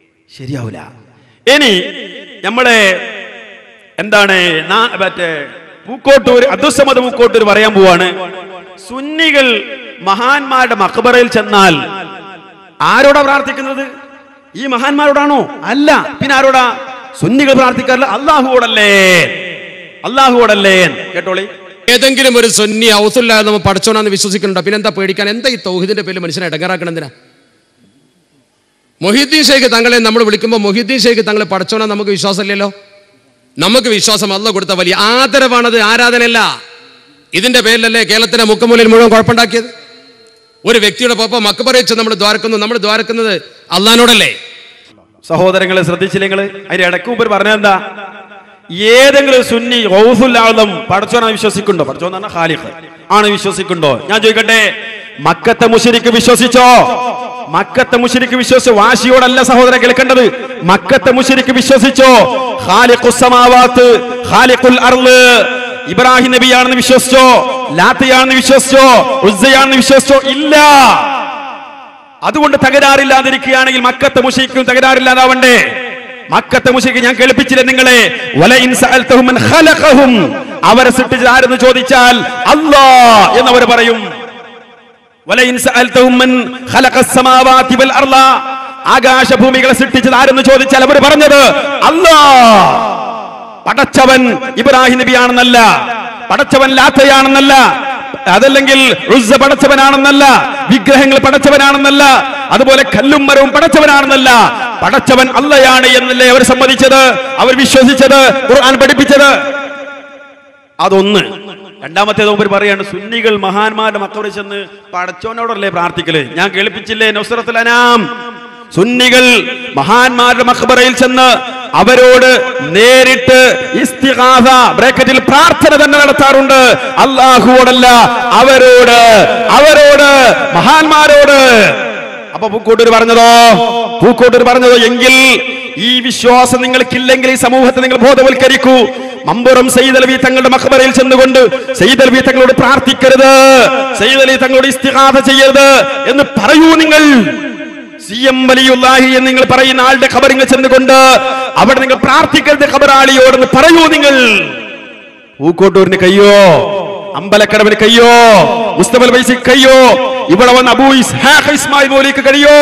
ശരിയാവില്ല ഇനി നമ്മളെ എന്താണ് നാ- മറ്റേ പൂക്കോട്ടൂർ അബ്ദുസമദ് പൂക്കോട്ടൂർ പറയാൻ പോവാണ് സുന്നികൾ മഹാന്മാരുടെ മക്ബറയിൽ ചെന്നാൽ ആരോടാ പ്രാർത്ഥിക്കുന്നത് ഈ മഹാന്മാരോടാണോ അല്ല പിന്നെ ആരോടാ സുന്നികൾ പ്രാർത്ഥിക്കാറില്ല അള്ളാഹുവോടല്ലേ അള്ളാഹുവോടല്ലേ കേട്ടോളി ഏതെങ്കിലും ഒരു സുന്നി ഔസുല്ല നമ്മൾ പഠിച്ചോണെന്ന് വിശ്വസിക്കുന്നുണ്ടോ പിന്നെ എന്താ പേടിക്കാൻ എന്താ ഈ തൗഹിദിന്റെ പേരിൽ മനുഷ്യനെ ഇടങ്ങാറാക്കണം എന്തിനാ മൊഹീദ്ദീൻ ഷെയ്ഖ് തങ്ങളെ നമ്മൾ വിളിക്കുമ്പോൾ മൊഹീദ്ദീൻ ഷെയ്ഖ് തങ്ങളെ പഠിച്ചോണാൻ നമുക്ക് വിശ്വാസമില്ലല്ലോ നമുക്ക് വിശ്വാസം അല്ല കൊടുത്ത വലിയ ആദരവാണത് ആരാധനയല്ല ഇതിന്റെ പേരിലല്ലേ കേരളത്തിന്റെ മുക്കമൂലയിൽ മുഴുവൻ കുഴപ്പമുണ്ടാക്കിയത് ഒരു വ്യക്തിയുടെ പപ്പ മക്കബറിച്ച് നമ്മൾ ദ്വാരക്കുന്നു നമ്മൾ ദ്വാരക്കുന്നത് അള്ളഹാനോടല്ലേ സഹോദരങ്ങളെ ശ്രദ്ധിച്ചില്ല നിങ്ങള് അതിന്റെ ഇടയ്ക്ക് മുമ്പ് പറഞ്ഞതെന്താ ഏതെങ്കിലും സുന്നി ഔസുല്ലാദം പഠിച്ചോനാണ് വിശ്വസിക്കുന്നുണ്ടോ പഠിച്ചോന്ന് പറഞ്ഞാൽ ഖാലിഖ് ആണ് വിശ്വസിക്കുന്നുണ്ടോ ഞാൻ ചോദിക്കട്ടെ മക്കത്തെ മുഷിരിക്ക് വിശ്വസിച്ചോ മക്കത്തെ മുഷിരിക്ക് വിശ്വസിച്ച് വാശിയോടല്ല സഹോദരൻ കേൾക്കേണ്ടത് മക്കത്തെ മുഷിരിക്ക് വിശ്വസിച്ചോ ഖാലിഖുസ് സമാവാത്ത് ഖാലിഖുൽ അർള് ഇബ്രാഹിം നബിയാണെന്ന് വിശ്വസിച്ചോ ലാത്തയാണെന്ന് വിശ്വസിച്ചോ ഉസ്സയാണെന്ന് വിശ്വസിച്ചോ ഇല്ല അതുകൊണ്ട് തകരാറില്ലാതിരിക്കുകയാണെങ്കിൽ മക്കത്തെ മുഷിക്കും തകരാറില്ലാതാവണ്ടേ മക്കത്തെ മുഷിക്ക് ഞാൻ കേൾപ്പിച്ചില്ല നിങ്ങളെ വലഇൻ സഅൽതഹും മൻ ഖലഖഹും അവരെ സൃഷ്ടിച്ചത് ആരെന്ന് ചോദിച്ചാൽ അല്ലാ എന്നവർ പറയും വലഇൻ സഅൽതഹും മൻ ഖലഖസ് സമാവാതി വൽ അർള ആകാശഭൂമികളെ സൃഷ്ടിച്ചത് ആരെന്ന് ചോദിച്ചാൽ അവർ പറഞ്ഞത് അല്ലാ പടച്ചവൻ ഇബ്രാഹിം നബിയാണെന്നല്ല പടച്ചവൻ ലാത്തയാണെന്നല്ല അതല്ലെങ്കിൽ ഉസ്സ പടച്ചവനാണെന്നല്ല വിഗ്രഹങ്ങൾ പടച്ചവനാണെന്നല്ല അതുപോലെ കല്ലും മരവും പടച്ചവനാണെന്നല്ല പടച്ചവൻ അല്ലയാണ് എന്നല്ലേ അവർ സമ്മതിച്ചത് അവർ വിശ്വസിച്ചത് ഖുർആൻ പഠിപ്പിച്ചത് അതൊന്ന് രണ്ടാമത്തേത് മുമ്പ് പറയാണ് സുന്നികൾ മഹാന്മാരുടെ മക്കളെ ചെന്ന് പടച്ചോനോടല്ലേ പ്രാർത്ഥിക്കല് ഞാൻ കേൾപ്പിച്ചില്ലേ നുസ്രത്തുൽ അനാം സുന്നികൾ മഹാന്മാരുടെ മഖബറയിൽ ചെന്ന് അവരോട് നേരിട്ട് ഇസ്തിഗാസ ബ്രാക്കറ്റിൽ പ്രാർത്ഥന തന്നെ നടത്താറുണ്ട് അള്ളാഹുവോടല്ല അവരോട് അവരോട് മഹാന്മാരോട് അപ്പൊ പൂക്കോട്ടൂർ പറഞ്ഞതോ പൂക്കോട്ടൂർ പറഞ്ഞതോ എങ്കിൽ ഈ വിശ്വാസം നിങ്ങൾക്കില്ലെങ്കിൽ ഈ സമൂഹത്തെ നിങ്ങൾ ബോധവൽക്കരിക്കൂ മമ്പുറം സയ്യിദലവി തങ്ങളുടെ മഖബറയിൽ ചെന്നുകൊണ്ട് സയ്യിദലവി തങ്ങളോട് പ്രാർത്ഥിക്കരുത് സയ്യിദലി തങ്ങളോട് ഇസ്തിഹാദ ചെയ്യരുത് എന്ന് പറയൂ നിങ്ങൾ സി എം വലിയുല്ലാഹി എന്ന് നിങ്ങൾ പറയുന്ന ആളുടെ ഖബറിങ്ങൾ ചെന്നുകൊണ്ട് അവിടെ നിങ്ങൾ പ്രാർത്ഥിക്കരുത് ഖബറാളിയോടെന്ന് പറയൂ നിങ്ങൾ പൂക്കോട്ടൂരിന് കയ്യോ അമ്പലക്കടവിന് കയ്യോ മുസ്തഫൽ വൈസി കയ്യോ ഇവിടെ വന്ന അബൂ ഇസ്ഹാഖ് ഇസ്മായിൽ മോലിക്ക് കഴിയോ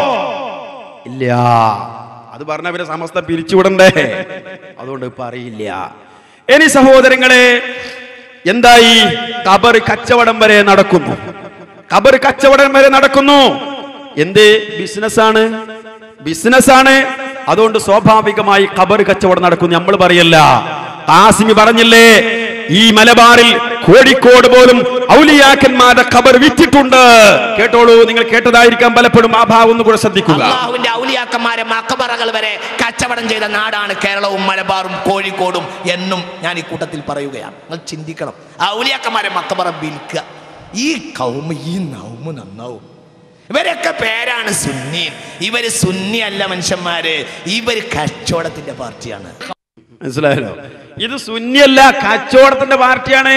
ഇല്ല അത് പറഞ്ഞ പിന്നെ സമസ്ത പിരിച്ചുവിടണ്ടേ അതുകൊണ്ട് പറയില്ല ഇനി സഹോദരങ്ങളെ എന്തായി കബർ കച്ചവടം വരെ നടക്കുന്നു കബർ കച്ചവടം വരെ നടക്കുന്നു എന്ത് ബിസിനസ്സാണ് ബിസിനസ്സാണ് അതുകൊണ്ട് സ്വാഭാവികമായി ഖബർ കച്ചവടം നടക്കുന്നു നമ്മൾ പറയല്ല കാസിമി പറഞ്ഞില്ലേ ഈ മലബാറിൽ കോഴിക്കോട് പോലും ഔലിയാക്കന്മാരുടെ ഖബർ വിറ്റിട്ടുണ്ട് കേട്ടോളൂ നിങ്ങൾ കേട്ടതായിരിക്കാം പലപ്പോഴും ആ ഭാവം ഒന്ന് കൂടെ ശ്രദ്ധിക്കുക അള്ളാഹുവിന്റെ ഔലിയാക്കന്മാരെ മക്കബറകൾ വരെ കച്ചവടം ചെയ്ത നാടാണ് കേരളവും മലബാറും കോഴിക്കോടും എന്നും ഞാൻ ഈ കൂട്ടത്തിൽ പറയുകയാണ് നിങ്ങൾ ചിന്തിക്കണം ആ ഔലിയാക്കന്മാരെ മക്കബറ വിൽക്കുക ഈ കൗമ ഈ നൗമ നന്നാവും ഇവരൊക്കെ പേരാണ് സുന്നി ഇവര് സുന്നി അല്ല മനുഷ്യന്മാര് ഇവര് കച്ചവടത്തിന്റെ പാർട്ടിയാണ് മനസ്സിലായല്ലോ ഇത് സുന്നിയല്ല കച്ചവടത്തിന്റെ പാർട്ടിയാണ്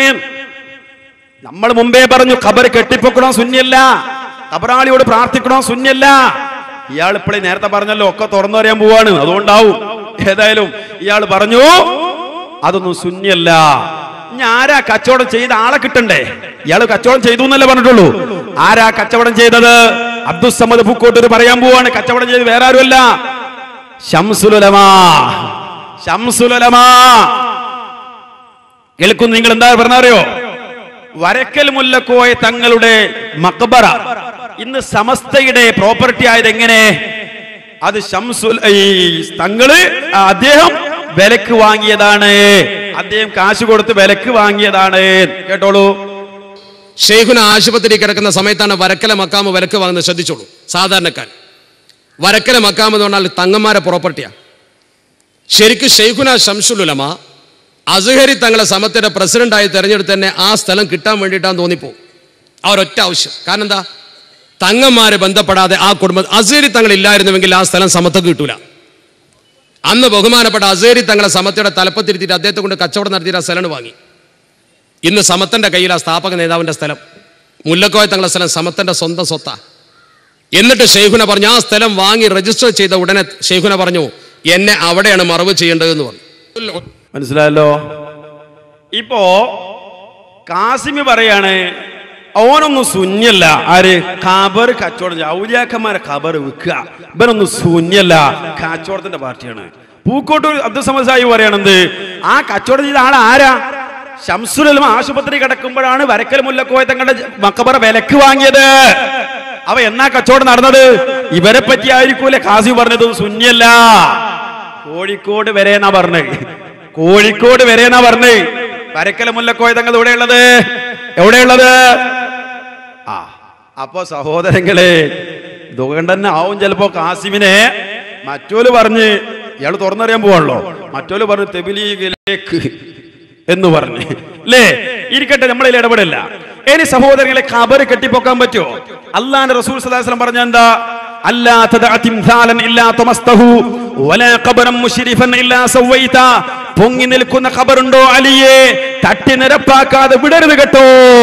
നമ്മൾ മുമ്പേ പറഞ്ഞു ഖബർ കെട്ടിപ്പൊക്കണോ സുന്നിയല്ല ഖബറാളിയോട് പ്രാർത്ഥിക്കണോ സുന്നിയല്ല ഇയാൾ ഇപ്പോഴേ നേരത്തെ പറഞ്ഞല്ലോ ഒക്കെ തുറന്നു പറയാൻ പോവാണ് അതുകൊണ്ടാവും ഏതായാലും ഇയാൾ പറഞ്ഞു അതൊന്നും സുന്നിയല്ല ഇനി ആരാ കച്ചവടം ചെയ്ത ആളെ കിട്ടണ്ടേ ഇയാൾ കച്ചവടം ചെയ്തു എന്നല്ലേ പറഞ്ഞിട്ടുള്ളൂ ആരാ കച്ചവടം ചെയ്തത് അബ്ദുസമ്മദ് പൂക്കോട്ടൂർ പറയാൻ പോവാണ് കച്ചവടം ചെയ്ത് വേറെ ആരുമല്ല ശംസുലമാ ശംസുലമാ കേൾക്കുന്നു നിങ്ങൾ എന്താ പറഞ്ഞറിയോ വരക്കൽ മുല്ലക്കോയ തങ്ങളുടെ മക്ബറ ഇന്ന് സമസ്തയുടെ പ്രോപ്പർട്ടി ആയത് എങ്ങനെ അത് ഷംസുൽ ഈ തങ്ങള് ആ, അദ്ദേഹം വിലക്ക് വാങ്ങിയതാണ് അദ്ദേഹം കാശ് കൊടുത്ത് വിലക്ക് വാങ്ങിയതാണ് കേട്ടോളൂ ഷെയ്ഖുന ആശുപത്രി കിടക്കുന്ന സമയത്താണ് വരക്കല മക്കാമ് വിലക്ക് വാങ്ങുന്നത് ശ്രദ്ധിച്ചോളൂ സാധാരണക്കാർ വരക്കല മക്കാമ് എന്ന് പറഞ്ഞാൽ തങ്ങന്മാരെ പ്രോപ്പർട്ടിയാണ് ശരിക്കും ഷെയ്ഖുന ഷംസുലുലമ അസുഹരി തങ്ങളെ സമത്തിന്റെ പ്രസിഡന്റായി തെരഞ്ഞെടുത്ത് തന്നെ ആ സ്ഥലം കിട്ടാൻ വേണ്ടിയിട്ടാന്ന് തോന്നിപ്പോ ആ ഒരൊറ്റ ആവശ്യം കാരണം എന്താ തങ്ങന്മാരെ ബന്ധപ്പെടാതെ ആ കുടുംബം അസുഹരി തങ്ങൾ ഇല്ലായിരുന്നുവെങ്കിൽ ആ സ്ഥലം സമത്വക്ക് കിട്ടൂല അന്ന് ബഹുമാനപ്പെട്ട അസുഹരി തങ്ങളെ സമത്തയുടെ തലപ്പത്തിരുത്തിയിട്ട് അദ്ദേഹത്തെ കൊണ്ട് കച്ചവടം നടത്തിയിട്ട് ആ സ്ഥലം വാങ്ങി ഇന്ന് സമത്തന്റെ കയ്യിൽ ആ സ്ഥാപക നേതാവിന്റെ സ്ഥലം മുല്ലക്കോയ തങ്ങളുടെ സ്ഥലം സമത്തന്റെ സ്വന്തം സ്വത്താ എന്നിട്ട് ഷെയ്ഖുന പറഞ്ഞു ആ സ്ഥലം വാങ്ങി രജിസ്റ്റർ ചെയ്ത ഉടനെ ഷെയ്ഖുന പറഞ്ഞു എന്നെ അവിടെയാണ് മറവ് ചെയ്യേണ്ടതെന്ന് പറഞ്ഞു മനസ്സിലായല്ലോ ഇപ്പോ കാസിമി പറയാണ് ഓനൊന്നും ശൂന്യല്ല ആര് ഖബർ കച്ചവടം ചെയ്യ- ഔലിയാക്കന്മാരെ ഖബർ വിൽക്കുക ഇവനൊന്നും ശൂന്യല്ല കച്ചവടത്തിന്റെ പാർട്ടിയാണ് പൂക്കോട്ടൂർ അബ്ദുസമസായി പറയണത് ആ കച്ചവടം ചെയ്ത ആൾ ആരാ ഷംസുലം ആശുപത്രി കിടക്കുമ്പോഴാണ് വരക്കൽ മുല്ലക്കോയ തങ്ങളുടെ മക്കബറ വിലക്ക് വാങ്ങിയത് അവ എന്നാ കച്ചവടം നടന്നത് ഇവരെ പറ്റി ആയിരിക്കൂലെ കാസി പറഞ്ഞത് ശൂന്യല്ല കോഴിക്കോട് വരെ എന്നാ പറഞ്ഞത് കോഴിക്കോട് വരെ എന്നാ പറഞ്ഞത് വരക്കൽ മുല്ലക്കോയ തങ്ങൾ എവിടെയുള്ളത് എവിടെയുള്ളത് ആ അപ്പൊ സഹോദരങ്ങളെ ഇതുകൊണ്ട് തന്നെ ആവും ചിലപ്പോ കാസിമിനെ മറ്റോല് പറഞ്ഞ് ഇയാൾ തുറന്നറിയാൻ പോവാണല്ലോ മറ്റോല് പറഞ്ഞ് തെബിലീഗിലേക്ക് എന്ന് പറഞ്ഞു അല്ലേ ഇരിക്കട്ടെ നമ്മളിൽ ഇടപെടില്ല ഇനി സഹോദരങ്ങളെ ഖബർ കെട്ടിപ്പൊക്കാൻ പറ്റുമോ അള്ളാന്റെ റസൂൽ സല്ലല്ലാഹു അലൈഹി വസല്ലം പറഞ്ഞ എന്താ അല്ലാ തദഅ തിംസാലൻ ഇല്ലാ തമസ്തഹു വലാ ഖബറൻ മുശ്രിഫൻ ഇല്ലാ സവൈത പൊങ്ങി നിൽക്കുന്ന ഖബറുണ്ടോ അലിയെ തട്ടി നിരപ്പാക്കാതെ വിടരുത് കേട്ടോ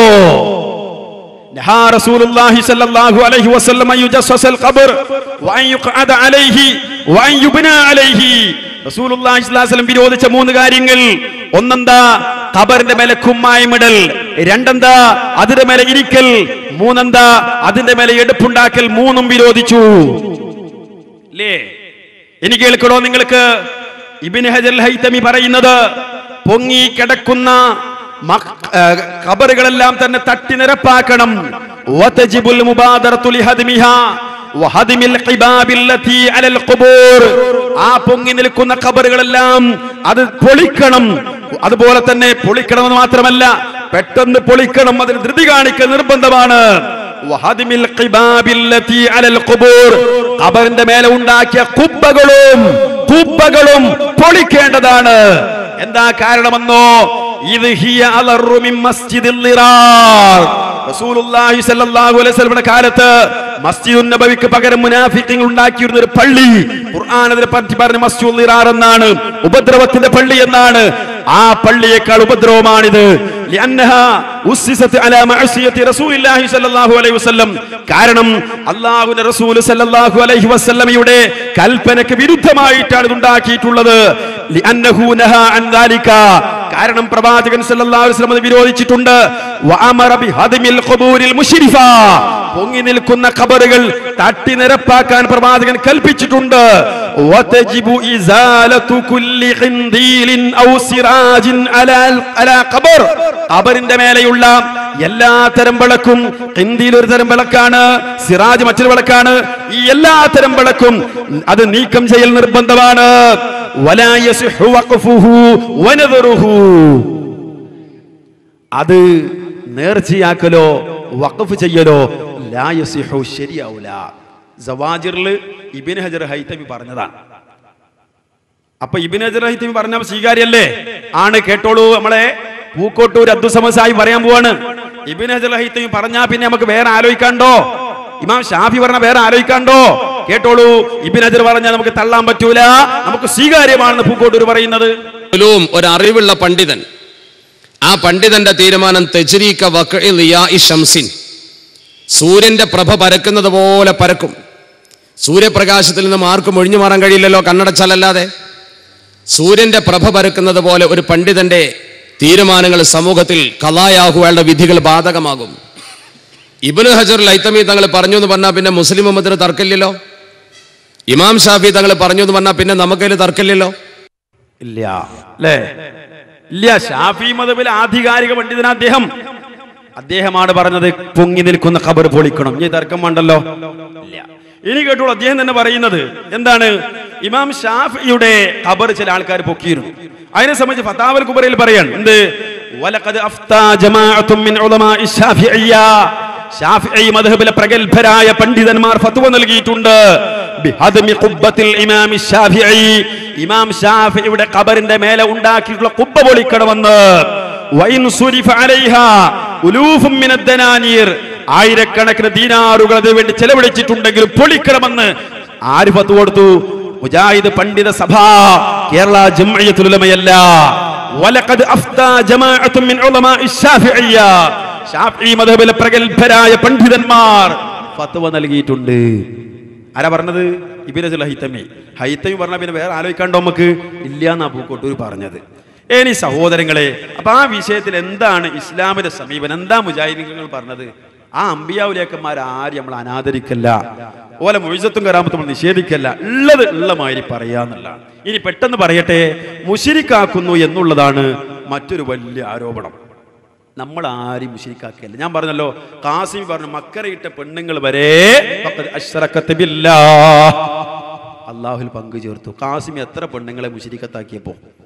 نهى رسول الله صلى الله عليه وسلم أن يجسس القبر وأن يقعد عليه وأن يبنى عليه റസൂൽ വസല്ലം വിരോധിച്ച മൂന്ന് കാര്യങ്ങൾ ഒന്നെന്താ ഖബറിന്റെ മേലെ കുമ്മായമിടൽ രണ്ടെന്താ അതിന്റെ മേലെ ഇരിക്കൽ മൂന്നെന്താ അതിന്റെ മേലെ എടുപ്പുണ്ടാക്കൽ മൂന്നും വിരോധിച്ചു അല്ലേ ഇനി കേൾക്കണോ നിങ്ങൾക്ക് ഇബിൻ ഹജൽ ഹൈതമി പറയുന്നത് പൊങ്ങി കിടക്കുന്ന മക്- ആ, ഖബറുകളെല്ലാം തന്നെ തട്ടി നിരപ്പാക്കണം വതജിബുൽ മുബാദറത്തു ലിഹദ്മിഹാ വഹദ്മിൽ ഖിബാബില്ലതി അലൽ ഖുബൂർ ആ പൊങ്ങി നിൽക്കുന്ന ഖബറുകളെല്ലാം അത് പൊളിക്കണം അതുപോലെ തന്നെ പൊളിക്കണമെന്ന് മാത്രമല്ല പെട്ടെന്ന് പൊളിക്കണം അതിന് ധൃതി കാണിക്കൽ നിർബന്ധമാണ് വഹദ്മിൽ ഖിബാബില്ലതി അലൽ ഖുബൂർ ഖബറിന്റെ മേലെ ഉണ്ടാക്കിയ കുബ്ബകളും കുബ്ബകളും പൊളിക്കേണ്ടതാണ് എന്താ കാരണമെന്നോ ഇത് ഹിയ അലറു മിൻ മസ്ജിദിൽ ളിറാർ റസൂലുള്ളാഹി സ്വല്ലല്ലാഹു അലൈഹി വസല്ലമയുടെ കാലത്ത് മസ്ജിദുൻ നബവിക്ക് പകരം മുനാഫിഖീങ്ങൾ ഉണ്ടാക്കിയിരുന്ന ഒരു പള്ളി ഖുർആൻ അതിനെ പറ്റി പറഞ്ഞ മസ്ജിദുൽ ളിറാർ എന്നാണ് ഉപദ്രവത്തിന്റെ പള്ളി എന്നാണ് ആ പള്ളിയേക്കാൾ ഉപദ്രവമാണിത് لأنها أسست على معصية رسول الله صلى الله عليه وسلم കാരണം അള്ളാഹുവിന്റെ റസൂൽ സല്ലല്ലാഹു അലൈഹി വസല്ലമയുടെ കൽപ്പനക്ക് വിരുദ്ധമായിട്ടാണ് ഇത് ഉണ്ടാക്കിയിട്ടുള്ളത് لأنه نهى عن ذلك കാരണം പ്രവാചകൻ സല്ലല്ലാഹു അലൈഹി വസല്ലം അത് വിരോധിച്ചിട്ടുണ്ട് വഅമറ ബിഹദ്മിൽ ഖുബൂരിൽ മുശ്രിഫ പൊങ്ങി നിൽക്കുന്ന ഖബറുകൾ തട്ടി നിരപ്പാക്കാൻ പ്രവാചകൻ കൽപ്പിച്ചിട്ടുണ്ട് വതജിബു ഇസാലതു കുല്ലി ഖിൻദീലിൻ ഔ സിറാജിൻ അലാ അലാ ഖബർ ഖബറിന്റെ മേലെയുള്ള എല്ലാ തരം വിളക്കും ഹിന്ദിയിൽ ഒരു തരം വിളക്കാണ് സിറാജ് മറ്റൊരു വിളക്കാണ് ഈ എല്ലാ തരം വിളക്കും അത് നീക്കം ചെയ്യൽ നിർബന്ധമാണ് വലാ യസിഹു വഖഫുഹു വനദറുഹു അത് നേർച്ചയാക്കലോ വഖഫ് ചെയ്യലോ ലാ യസിഹു ശരിയാവൂല സവാജിറിൽ ഇബിൻ ഹജർ ഹൈതമി പറഞ്ഞതാണ് അപ്പൊ ഇബിൻ ഹജർ ഹൈതമി പറഞ്ഞ സ്വീകാര്യല്ലേ ആണ് കേട്ടോളൂ നമ്മളെ പൂക്കോട്ടൂർ അബ്ദുസമസായി പറയാൻ പോവാണ് ഇബിൻ ഹജർ ഹൈതമി പറഞ്ഞാ പിന്നെ നമുക്ക് വേറെ ആലോചിക്കാണ്ടോ ഇമാം ഷാഫി പറഞ്ഞ വേറെ ആലോചിക്കാണ്ടോ കേട്ടോളൂ ഇബിൻ ഹജർ പറഞ്ഞാൽ നമുക്ക് തള്ളാൻ പറ്റൂല നമുക്ക് സ്വീകാര്യമാണെന്ന് പൂക്കോട്ടൂർ പറയുന്നത് ഉലൂം ഒരു അറിവുള്ള പണ്ഡിതൻ ആ പണ്ഡിതന്റെ തീരുമാനം തെജ്രീക വഖഇ ലിയാഇ ഷംസിൻ സൂര്യന്റെ പ്രഭ പരക്കുന്നത് പോലെ പരക്കും സൂര്യപ്രകാശത്തിൽ നിന്നും ആർക്കും ഒഴിഞ്ഞു മാറാൻ കഴിയില്ലല്ലോ കണ്ണടച്ചാലല്ലാതെ സൂര്യന്റെ പ്രഭ പരക്കുന്നത് പോലെ ഒരു പണ്ഡിതന്റെ തീരുമാനങ്ങൾ സമൂഹത്തിൽ കലായാഹുവയുടെ വിധികൾ ബാധകമാകും ഇബ്നു ഹജർ ലൈത്തമി തങ്ങൾ പറഞ്ഞു എന്ന് പറഞ്ഞാൽ പിന്നെ മുസ്ലിം ഉമ്മത്തിന് തർക്കമില്ലല്ലോ ഇമാം ഷാഫി തങ്ങൾ പറഞ്ഞു എന്ന് പറഞ്ഞാൽ പിന്നെ നമുക്കതിൽ തർക്കമില്ലല്ലോ ഇല്ല അല്ലേ ഇല്ല ഷാഫി മതബിലെ ആധികാരിക പണ്ഡിതൻ അദ്ദേഹം അദ്ദേഹമാണ് പറഞ്ഞത് പൊങ്ങി നിൽക്കുന്ന ഖബർ പൊളിക്കണം ഈ തർക്കം വേണ്ടല്ലോ ഇല്ല ഇനി കേട്ടോളൂ അദ്ദേഹം തന്നെ പറയുന്നത് എന്താണ് ഇമാം ഷാഫിയുടെ ഖബർ ചില ആൾക്കാർ പൊക്കിയിരുന്നു അതിനെ സംബന്ധിച്ച് ഫതാവൽ കുബറയിൽ പറയാണ് എന്ത് വലഖദ് അഫ്താ ജമാഅത്തും മിൻ ഉലമാഇ ഷാഫിഇയ്യ ഷാഫിഈ മദ്ഹബിലെ പ്രഗത്ഭരായ പണ്ഡിതന്മാർ ഫത്വ നൽകിയിട്ടുണ്ട് ബിഹദ്മി ഖുബ്ബത്തിൽ ഇമാം ഷാഫിഈ ഇമാം ഷാഫിയുടെ ഖബറിന്റെ മേലെ ഉണ്ടാക്കിയിട്ടുള്ള കുബ്ബ പൊളിക്കണമെന്ന് വൈൻ സുരിഫ അലൈഹ ഉലൂഫും മിനദ് ദനാനീർ ആയിരക്കണക്കിന് ദീനാറുകൾ അതിനു വേണ്ടി ചെലവഴിച്ചിട്ടുണ്ടെങ്കിലും പൊളിക്കണമെന്ന് ആര് ഫത്വ കൊടുത്തു മുജാഹിദ് പണ്ഡിത സഭ കേരള ജംഇയ്യത്തുൽ ഉലമയല്ല വലഖദ് അഫ്താ ജമാഅത്തും മിൻ ഉലമാഇ ഷാഫിഇയ്യ ഷാഫി മദ്ഹബിലെ പ്രഗത്ഭരായ പണ്ഡിതന്മാർ ഫത്വ നൽകിയിട്ടുണ്ട് ആരാ പറഞ്ഞത് ഇബിനസുൽ ഹൈത്തമി ഹൈത്തമി പറഞ്ഞ പിന്നെ വേറെ ആലോചിക്കാണ്ടോ നമുക്ക് ഇല്ല എന്നാ പൂക്കോട്ടൂർ പറഞ്ഞത് ഇനി സഹോദരങ്ങളെ അപ്പൊ ആ വിഷയത്തിൽ എന്താണ് ഇസ്ലാമിന്റെ സമീപനം എന്താ മുജാഹിദീങ്ങൾ പറഞ്ഞത് ആ അമ്പിയാവുലേക്കന്മാർ ആരും നമ്മൾ അനാദരിക്കല്ല ഓലെ മുഴുസത്തും കറാമത്തും നമ്മൾ നിഷേധിക്കല്ല ഉള്ളത് ഉള്ള മാതിരി പറയാന്നുള്ള ഇനി പെട്ടെന്ന് പറയട്ടെ മുഷിരിക്കാക്കുന്നു എന്നുള്ളതാണ് മറ്റൊരു വലിയ ആരോപണം നമ്മൾ ആരും മുഷിരിക്കാക്കിയല്ല ഞാൻ പറഞ്ഞല്ലോ കാസിം പറഞ്ഞു മക്കരയിട്ട പെണ്ണുങ്ങൾ വരെ ഫഖദ് അശ്റക്കത്ത് ബില്ലാഹ്. അള്ളാഹുൽ പങ്കു ചേർത്തു കാസിം എത്ര പെണ്ണുങ്ങളെ മുഷിരിക്കത്താക്കിയപ്പോ